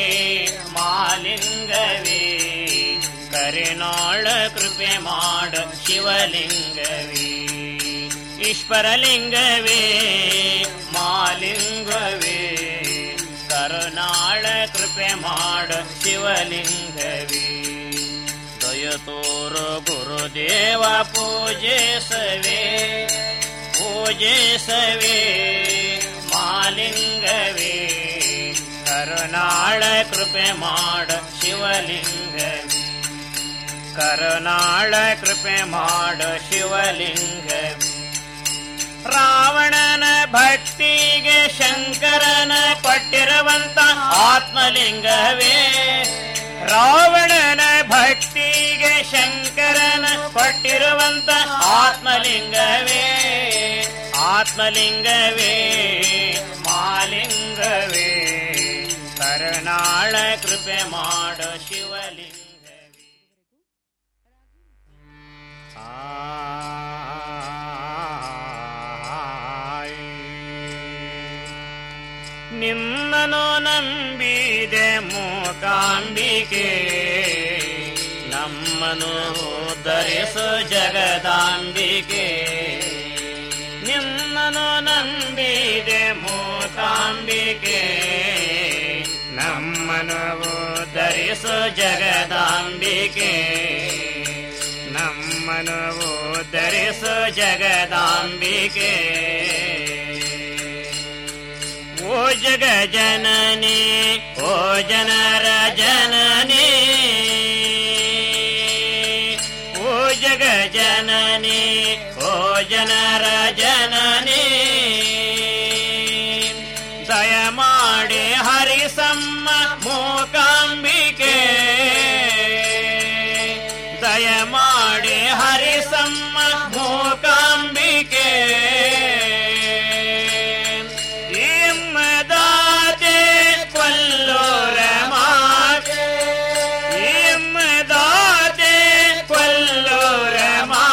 ಮಾಲಿಂಗವೇ ಕರಿನಾಳ ಕೃಪೆ ಮಾಡ ಶಿವಲಿಂಗವೇ ಈಶ್ವರಲಿಂಗವೇ ಮಾಲಿಂಗವೇ ಕರುನಾಳ ಕೃಪೆ ಮಾಡ ಶಿವಲಿಂಗವೇ ದಯತೋರು ಗುರುದೇವ ಪೂಜಿಸವೆ ಪೂಜಿಸವೆ ಮಾಲಿಂಗವೇ ಕರುನಾಳ ಕೃಪೆ ಮಾಡ ಶಿವಲಿಂಗವೇ ಕರುನಾಳ ಕೃಪೆ ಮಾಡ ಶಿವಲಿಂಗವೇ ರಾವಣನ ಭಕ್ತಿಗೆ ಶಂಕರನ ಕೊಟ್ಟಿರುವಂತ ಆತ್ಮಲಿಂಗವೇ ರಾವಣನ ಭಕ್ತಿಗೆ ಶಂಕರನ ಕೊಟ್ಟಿರುವಂತ ಆತ್ಮಲಿಂಗವೇ ಆತ್ಮಲಿಂಗವೇ ಮಾಲಿಂಗವೇ ಕರುನಾಳ ಕೃಪೆ ಮಾಡ ಶಿವಲಿಂಗ ನಿನ್ನನು ನಂಬಿದೆ ಮೂಕಾಂಬಿಕೆ ನಮ್ಮನು ಉದ್ಧರಿಸು ಜಗದಾಂಬಿಕೆ ನಿನ್ನನು ನಂಬಿದೆ ಮೂಕಾಂಬಿಕೆ ನಮ್ಮನು ಉದ್ಧರಿಸು ಜಗದಾಂಬಿಕೆ ನಮ್ಮನು ಉದ್ಧರಿಸು ಜಗದಾಂಬಿಕೆ ಓ ಜಗ ಜನನಿ ಓ ಜನರ ಜನನಿ ಓ ಜಗ ಜನನಿ ಓ ಜನರ ಜನನಿ ದಯ ಮಾಡಿ ಹರಿಸಮ್ಮ ಮೂಕಾಂಬಿಕೆ ದಯ ಮಾಡಿ ಹರಿಸಮ್ಮ ಮೂಕಾಂಬಿಕೆ ಇಮ್ಮದಾತೆ ಕೊಲ್ಲೋರ ಮಾತೆ ಇಮ್ಮದಾತೆ ಕೊಲ್ಲೋರ ಮಾ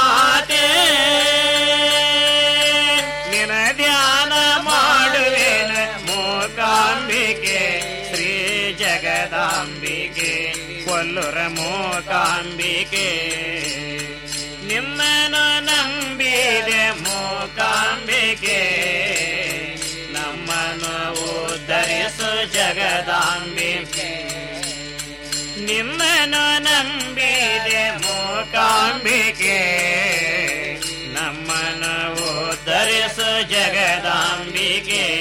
ಜಗದಾಂಬಿಕೆ ಕೊಲ್ಲುರ ಮೂಕಾಂಬಿಕೆ ನಿಮ್ಮನ್ನು ನಂಬಿದೆ ಮೂಕಾಂಬಿಕೆ ನಮ್ಮನ್ನು ಉದ್ಧರಿಸು ಜಗದಾಂಬಿಕೆ ನಿಮ್ಮನ್ನು ನಂಬಿದೆ ಮೂಕಾಂಬಿಕೆ ನಮ್ಮನ್ನು ಉದ್ಧರಿಸು ಜಗದಾಂಬಿಕೆ